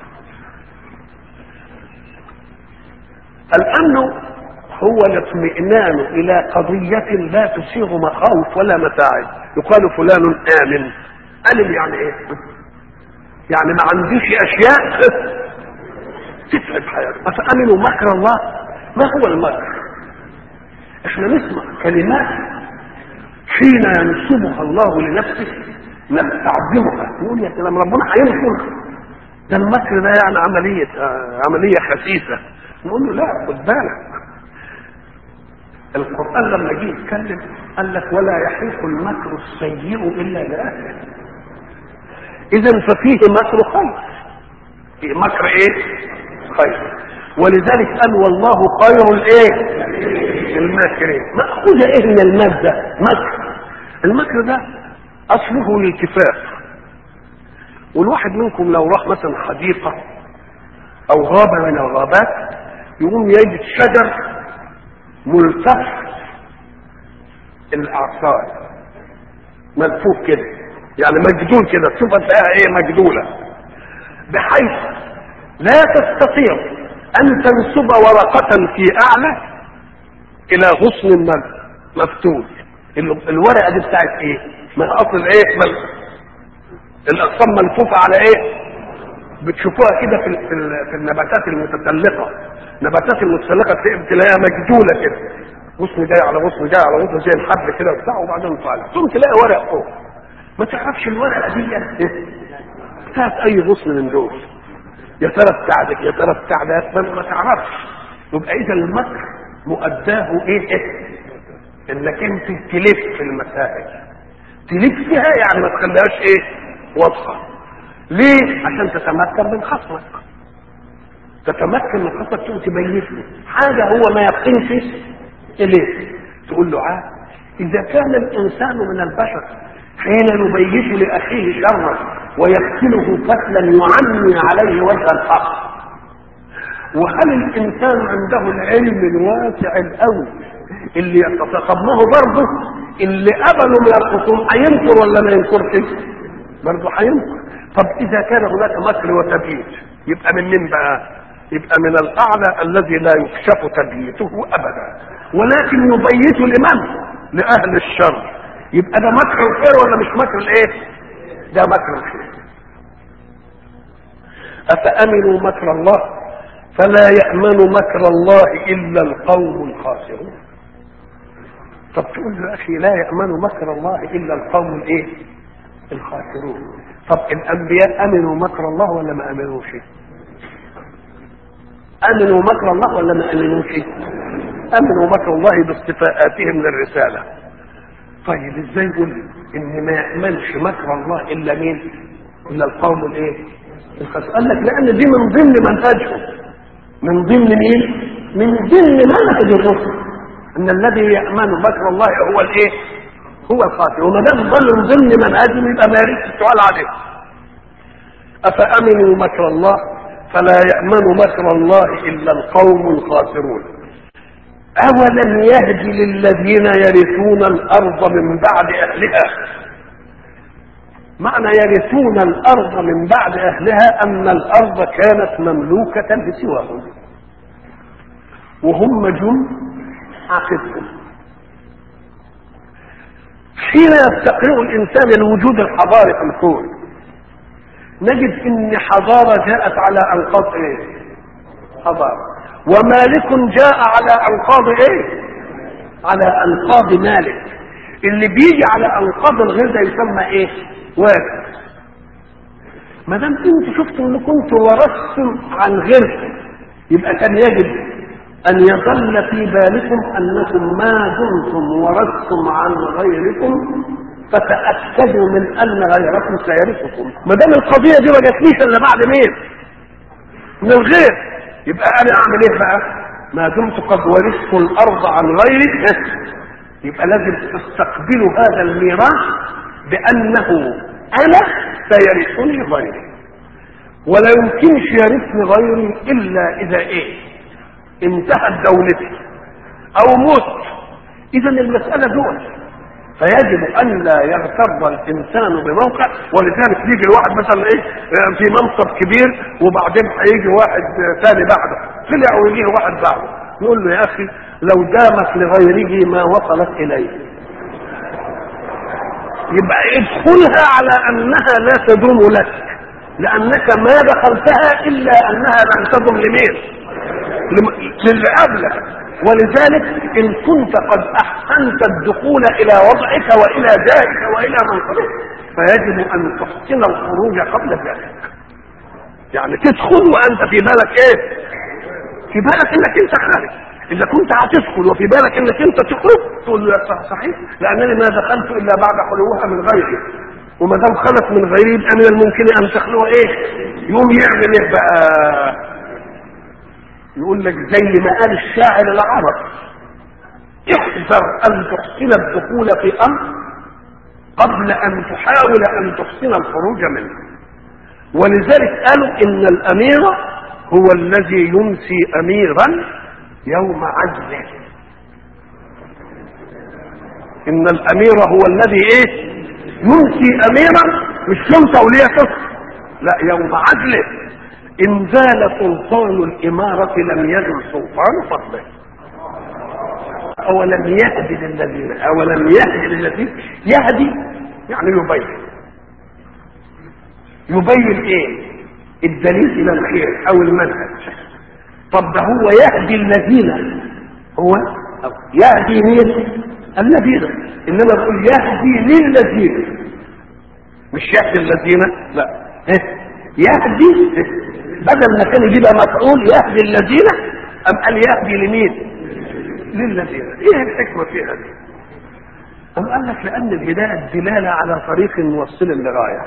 الأمن هو الاطمئنان الى قضية لا تسيغ مخاوف ولا متاعب يقال فلان امن امن يعني ايه يعني ما عنديش اشياء تتعب حياتك افامنوا مكر الله ما هو المكر احنا نسمع كلمات حين ينسبها الله لنفسه نستعظمها نقول يا سلام ربنا هينصر ده المكر ده يعني عملية آه عملية خسيسة نقول له لا خد بالك القرآن لما جه يتكلم قال لك ولا يحيق المكر السيء إلا بأهله إذا ففيه مكر خير مكر إيه؟ خير ولذلك قال والله خير الإيه؟ الماكرين مأخوذ إيه من المادة؟ مكر المكر ده أصله الالتفاف والواحد منكم لو راح مثلا حديقة أو غابة من الغابات يقوم يجد شجر ملتف الاعصار ملفوف كده يعني مجدول كده تشوف تلاقيها ايه مجدوله بحيث لا تستطيع ان تنسب ورقه في اعلى الى غصن مفتول الورقه دي بتاعت ايه من اصل ايه مل... الاقسام ملفوفه على ايه بتشوفوها كده في, في, في النباتات المتسلقه نباتات المتسلقه تلاقيها مجدوله كده غصن جاي على غصن جاي على غصن زي الحبل كده وبتاع وبعدين طالع ثم تلاقي ورق فوق ما تعرفش الورقه دي هات اي غصن من دول يا ترى بتاع ده يا ترى بتاع ده ما تعرفش يبقى اذا المكر مؤداه ايه, إيه؟ انك انت تلف في المسائل تلف فيها يعني ما تخليهاش ايه واضحه ليه عشان تتمكن من خصمك تتمكن من خصمك تقوم تبين له حاجه هو ما يقينش اليه تقول له عاد اذا كان الانسان من البشر حين يبيت لاخيه شرا ويقتله قتلا يعمي عليه وجه الحق وهل الانسان عنده العلم الواسع القوي اللي يتص- طب ما هو برضه اللي قبله من الخصوم هينكر ولا ما ينكرش؟ برضه هينكر طب اذا كان هناك مكر وتبييت يبقى من مين بقى؟ يبقى من الاعلى الذي لا يكشف تبييته ابدا ولكن يبيت لمن؟ لاهل الشر يبقى ده مكر الخير ولا مش مكر الايه؟ ده مكر الخير افامنوا مكر الله فلا يامن مكر الله الا القوم الخاسرون طب تقول له يا اخي لا يامن مكر الله الا القوم الايه الخاسرون طب الانبياء امنوا مكر الله ولا ما امنوش امنوا مكر الله ولا ما امنوش امنوا مكر الله باصطفاءاتهم للرساله طيب ازاي يقول ان ما يامنش مكر الله الا مين الا القوم الايه الخاسرون قال لك لان دي من ضمن منهجهم من ضمن مين من ضمن منهج الرسل ان الذي يامن مكر الله هو الايه هو الخاسر وما دام ظل من ضمن منهجهم يبقى ما يريد السؤال عليه افامنوا مكر الله فلا يامن مكر الله الا القوم الخاسرون اولم يهد للذين يرثون الارض من بعد اهلها معنى يرثون الارض من بعد اهلها ان الارض كانت مملوكه لسواهم وهم جم عقدهم حين يستقر الانسان الوجود الحضاري في الكون نجد ان حضاره جاءت على انقاض ايه حضاره ومالك جاء على انقاض ايه على انقاض مالك اللي بيجي على انقاض الغير ده يسمى ايه وارث ما دام انت شفتوا ان كنتوا ورثتم عن غيركم يبقى كان يجب ان يظل في بالكم انكم ما دمتم ورثتم عن غيركم فتاكدوا من ان غيركم سيرثكم ما دام القضيه دي ما جاتليش الا بعد مين من الغير يبقى انا اعمل ايه بقى ما دمت قد ورثت الارض عن غيري يبقى لازم تستقبلوا هذا الميراث بانه انا سيرثني غيري ولا يمكنش يرثني غيري الا اذا ايه انتهت دولتي او مت اذا المساله دول فيجب ان لا يغتر الانسان بموقع ولذلك يجي الواحد مثلا ايه في منصب كبير وبعدين هيجي واحد ثاني بعده طلع ويجي واحد بعده يقول له يا اخي لو دامت لغيره ما وصلت اليه يبقى ادخلها على انها لا تدوم لك لانك ما دخلتها الا انها لن تدوم لمين للي قبلك ولذلك ان كنت قد احسنت الدخول الى وضعك والى جاهك والى منصبك فيجب ان تحسن الخروج قبل ذلك يعني تدخل وانت في بالك ايه في بالك انك انت خارج اذا كنت هتدخل وفي بالك انك انت تخرج تقول له صحيح لانني ما دخلت الا بعد خلوها من غيري وما دام خلت من غيري يبقى من الممكن ان تخلوها ايه يقوم يعمل ايه بقى يقول لك زي ما قال الشاعر العرب احذر ان تحسن الدخول في امر قبل ان تحاول ان تحسن الخروج منه ولذلك قالوا ان الامير هو الذي ينسي اميرا يوم عجزه ان الامير هو الذي ايه ينسي اميرا مش يوم توليته لا يوم عدله ان زال سلطان الامارة لم يزل سلطان فضله اولم يهدي للذين اولم يهدي للذين يهدي يعني يبين يبين ايه الدليل الى الخير او المنهج طب ده هو يهدي الذين هو يهدي مين الذين انما بقول يهدي للذين مش يهدي الذين لا إيه؟ يهدي بدل ما كان يجيبها مفعول يهدي الذين ام قال يهدي لمين للذين ايه الحكمه في هذه ام قال لك لان الهدايه الدلاله على طريق موصل لغايه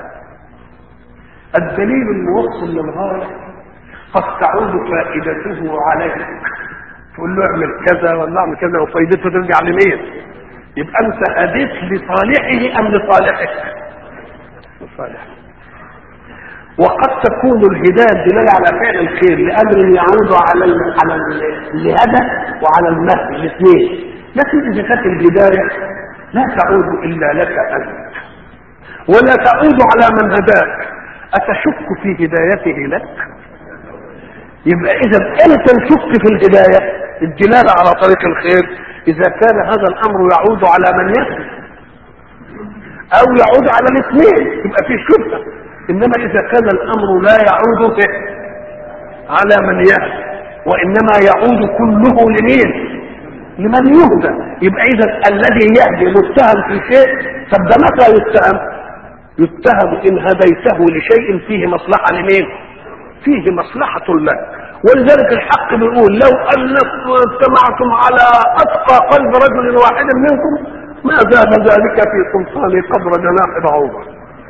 الدليل الموصل للغايه قد تعود فائدته عليك تقول له اعمل كذا ولا اعمل كذا وفائدته ترجع لمين يبقى انت هديت لصالحه ام لصالحك لصالحه وقد تكون الهدايه الدلاله على فعل الخير لامر يعود على ال على الهدى وعلى المهد الاثنين لكن اذا كانت الهدايه لا تعود الا لك انت ولا تعود على من هداك اتشك في هدايته لك يبقى اذا انت نشك في الهدايه الدلاله على طريق الخير اذا كان هذا الامر يعود على من يهدي او يعود على الاثنين يبقى في شبهه انما اذا كان الامر لا يعود به على من يهدي وانما يعود كله لمين لمن يهدى يبقى اذا الذي يهدي متهم في شيء طب ده متى يتهم يتهم ان هديته لشيء فيه مصلحه لمين فيه مصلحه لك ولذلك الحق بيقول لو انكم اجتمعتم على اتقى قلب رجل واحد منكم ما زاد ذلك في سلطان قدر جناح بعوضه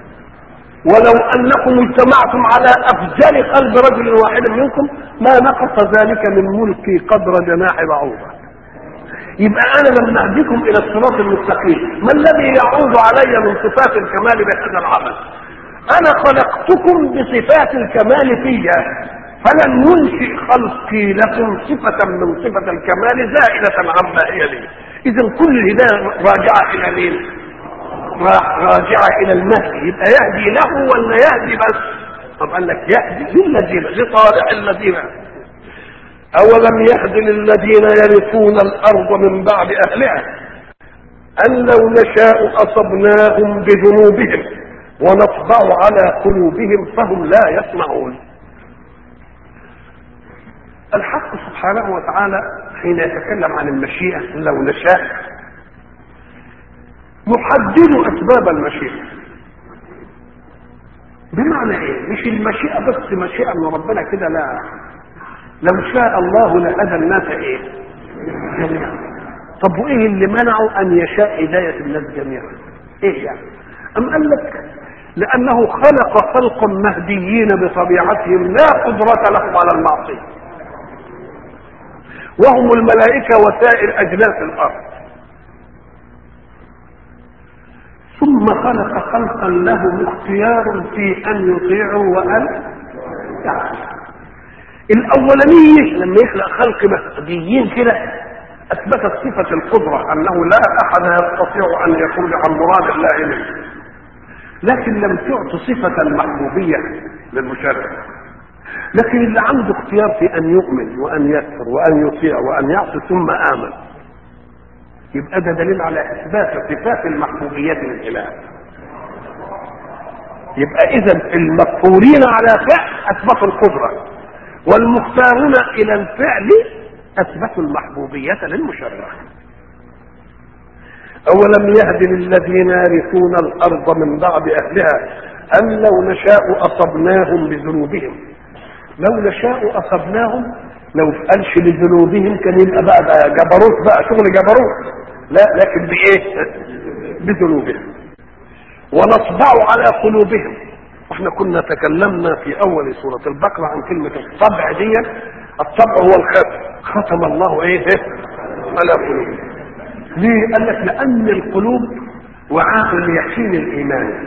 ولو انكم اجتمعتم على افجر قلب رجل واحد منكم ما نقص ذلك من ملكي قدر جناح بعوضه يبقى انا لما اهديكم الى الصراط المستقيم ما الذي يعود علي من صفات الكمال بهذا العمل انا خلقتكم بصفات الكمال فيها فلن ينشئ خلقي لكم صفة من صفة الكمال زائدة عما هي لي اذا كل الهداية راجعة الى مين راجعة الى المهدي يبقى يهدي له ولا يهدي بس طب قال لك يهدي للذين لصالح الذين أولم يهد للذين يرثون الأرض من بعد أهلها أن لو نشاء أصبناهم بذنوبهم ونطبع على قلوبهم فهم لا يسمعون الحق سبحانه وتعالى حين يتكلم عن المشيئة لو نشاء يحدد أسباب المشيئة بمعنى ايه مش المشيئة بس مشيئة من ربنا كده لا لو شاء الله لهدى الناس ايه جميعا طب وايه اللي منعه ان يشاء هداية الناس جميعا ايه يعني ام قال لك لانه خلق خلقا مهديين بطبيعتهم لا قدرة لهم على المعصية وهم الملائكة وسائر اجناس الارض ثم خلق خلقا لهم اختيار في ان يطيعوا وان يعصوا الاولانيه لما يخلق خلق مهديين كده اثبتت صفه القدره انه لا احد يستطيع ان يخرج عن مراد الله منه لكن لم تعط صفه المحبوبيه للمشرع لكن اللي عنده اختيار في ان يؤمن وان يكفر وان يطيع وان يعصي ثم امن يبقى ده دليل على اثبات صفات المحبوبيه للاله يبقى اذا المكفورين على فعل اثبتوا القدره والمختارون الى الفعل اثبتوا المحبوبيه للمشرع اولم يهد للذين يرثون الارض من بعد اهلها ان لو نشاء اصبناهم بذنوبهم لو نشاء اصبناهم لو قالش لذنوبهم كان يبقى بقى, بقى جبروت بقى شغل جبروت لا لكن بايه بذنوبهم ونطبع على قلوبهم واحنا كنا تكلمنا في اول سورة البقرة عن كلمة الطبع دي الطبع هو الختم ختم الله ايه على قلوب ليه قال لك لان القلوب وعاء اليقين الايماني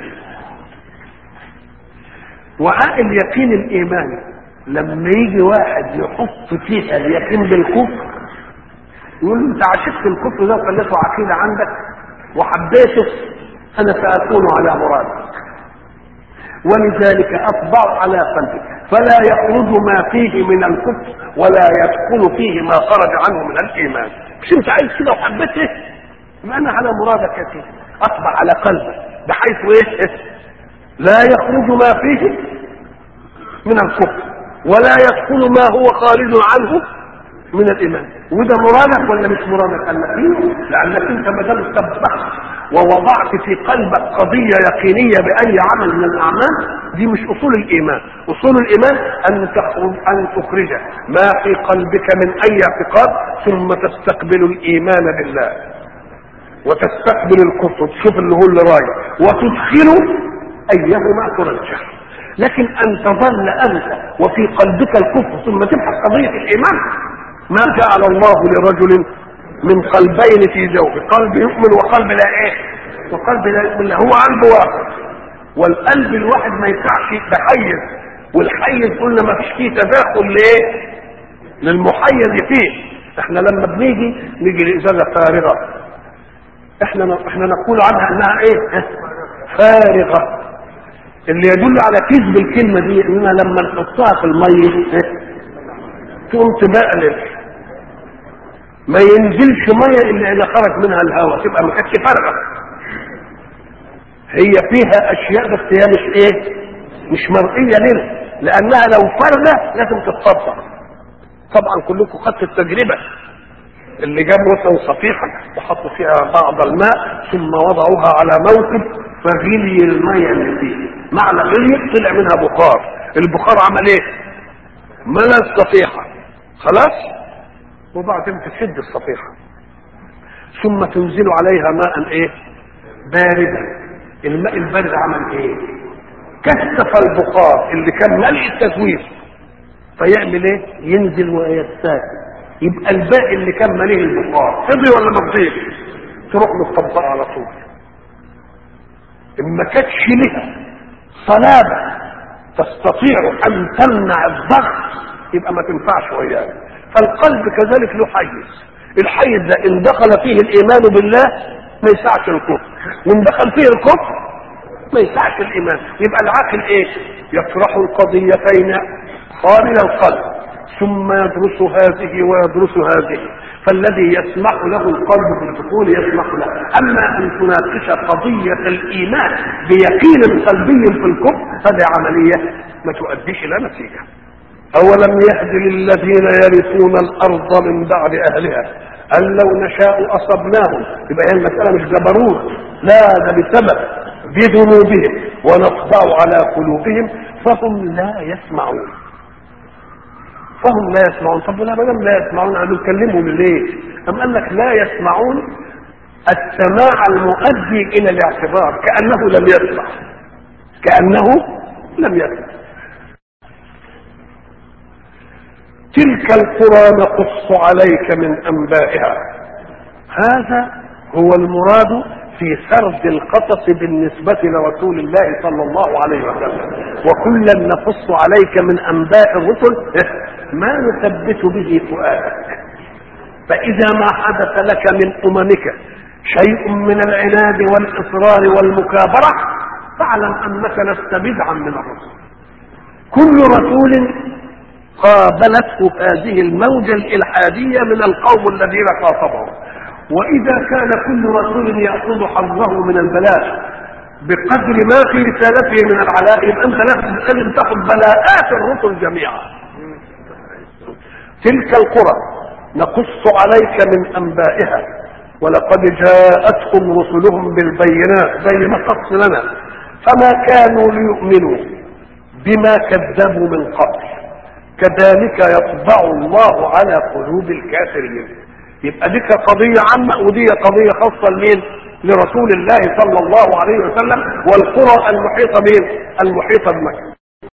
وعاء اليقين الايماني لما يجي واحد يحط فيها اليقين بالكفر يقول له انت عشقت الكفر ده وخليته عقيده عندك وحبيته انا ساكون على مرادك ولذلك اطبع على قلبك فلا يخرج ما فيه من الكفر ولا يدخل فيه ما خرج عنه من الايمان مش انت عايز كده وحبيته ما انا على مرادك يا سيدي اطبع على قلبك بحيث ايه لا يخرج ما فيه من الكفر ولا يدخل ما هو خارج عنه من الايمان وده مرادك ولا مش مرادك قال لك ايه لانك انت ما دام استبحت ووضعت في قلبك قضية يقينية بأي عمل من الأعمال دي مش أصول الإيمان أصول الإيمان أن تخرج أن تخرج ما في قلبك من أي اعتقاد ثم تستقبل الإيمان بالله وتستقبل الكفر تشوف اللي هو اللي رايح وتدخله أيهما ترجح لكن أن تظل أنت وفي قلبك الكفر ثم تبحث قضية الإيمان ما جعل الله لرجل من قلبين في جوفه قلب يؤمن وقلب لا ايه وقلب لا يؤمن لا هو قلب واحد والقلب الواحد ما ينفعش بحيز والحيز قلنا ما فيش فيه تداخل لايه للمحيز فيه احنا لما بنيجي نيجي لازازه فارغه احنا احنا نقول عنها انها ايه فارغه اللي يدل على كذب الكلمه دي اننا لما نحطها في الميه تقوم تبقلل ما ينزلش ميه الا اذا خرج منها الهواء تبقى ما كانتش فارغه هي فيها اشياء بس هي مش ايه مش مرئيه لنا لانها لو فارغه لازم تتطبق طبعا كلكم خدت التجربه اللي جابوا مثلا صفيحه وحطوا فيها بعض الماء ثم وضعوها على موكب فغلي الميه اللي فيه معنى غلي طلع منها بخار البخار عمل ايه ملا الصفيحه خلاص وبعدين تشد الصفيحة ثم تنزل عليها ماء ايه باردا الماء البارد عمل ايه كثف البخار اللي كان ملء التزوير فيعمل ايه ينزل ويستاك يبقى الباقي اللي كان مليه البخار فضي ولا ما فضيش تروح مطبقه على طول ان ما كانتش لها صلابه تستطيع ان تمنع الضغط يبقى ما تنفعش وياك فالقلب كذلك له حيز الحيز ده ان دخل فيه الايمان بالله ما يسعش الكفر وان دخل فيه الكفر ما يسعش الايمان يبقى العاقل ايه يطرح القضيتين خارج القلب ثم يدرس هذه ويدرس هذه فالذي يسمح له القلب بالدخول يسمح له اما ان تناقش قضيه الايمان بيقين قلبي في الكفر هذه عمليه ما تؤديش الى نتيجه أولم يهد للذين يرثون الأرض من بعد أهلها أن لو نشاء أصبناهم يبقى هي المسألة مش جبروت لا ده بسبب بذنوبهم ونطبع على قلوبهم فهم لا يسمعون فهم لا يسمعون طب لا ما لا يسمعون قالوا نكلمهم ليه؟ أم قال لك لا يسمعون السماع المؤدي إلى الاعتبار كأنه لم يسمع كأنه لم يسمع تلك القرى نقص عليك من انبائها هذا هو المراد في سرد القصص بالنسبة لرسول الله صلى الله عليه وسلم وكلا نقص عليك من انباء الرسل ما نثبت به فؤادك فاذا ما حدث لك من اممك شيء من العناد والاصرار والمكابرة فاعلم انك لست بدعا من الرسل كل رسول قابلته هذه الموجة الإلحادية من القوم الذين خاطبهم وإذا كان كل رسول يأخذ حظه من البلاء بقدر ما في رسالته من العلاء يبقى أنت لازم تأخذ بلاءات الرسل جميعا تلك القرى نقص عليك من أنبائها ولقد جاءتهم رسلهم بالبينات زي ما قص لنا فما كانوا ليؤمنوا بما كذبوا من قبل كذلك يطبع الله على قلوب الكافرين يبقى دي قضية عامة ودي قضية خاصة لمين لرسول الله صلى الله عليه وسلم والقرى المحيطة بين المحيطة بمكة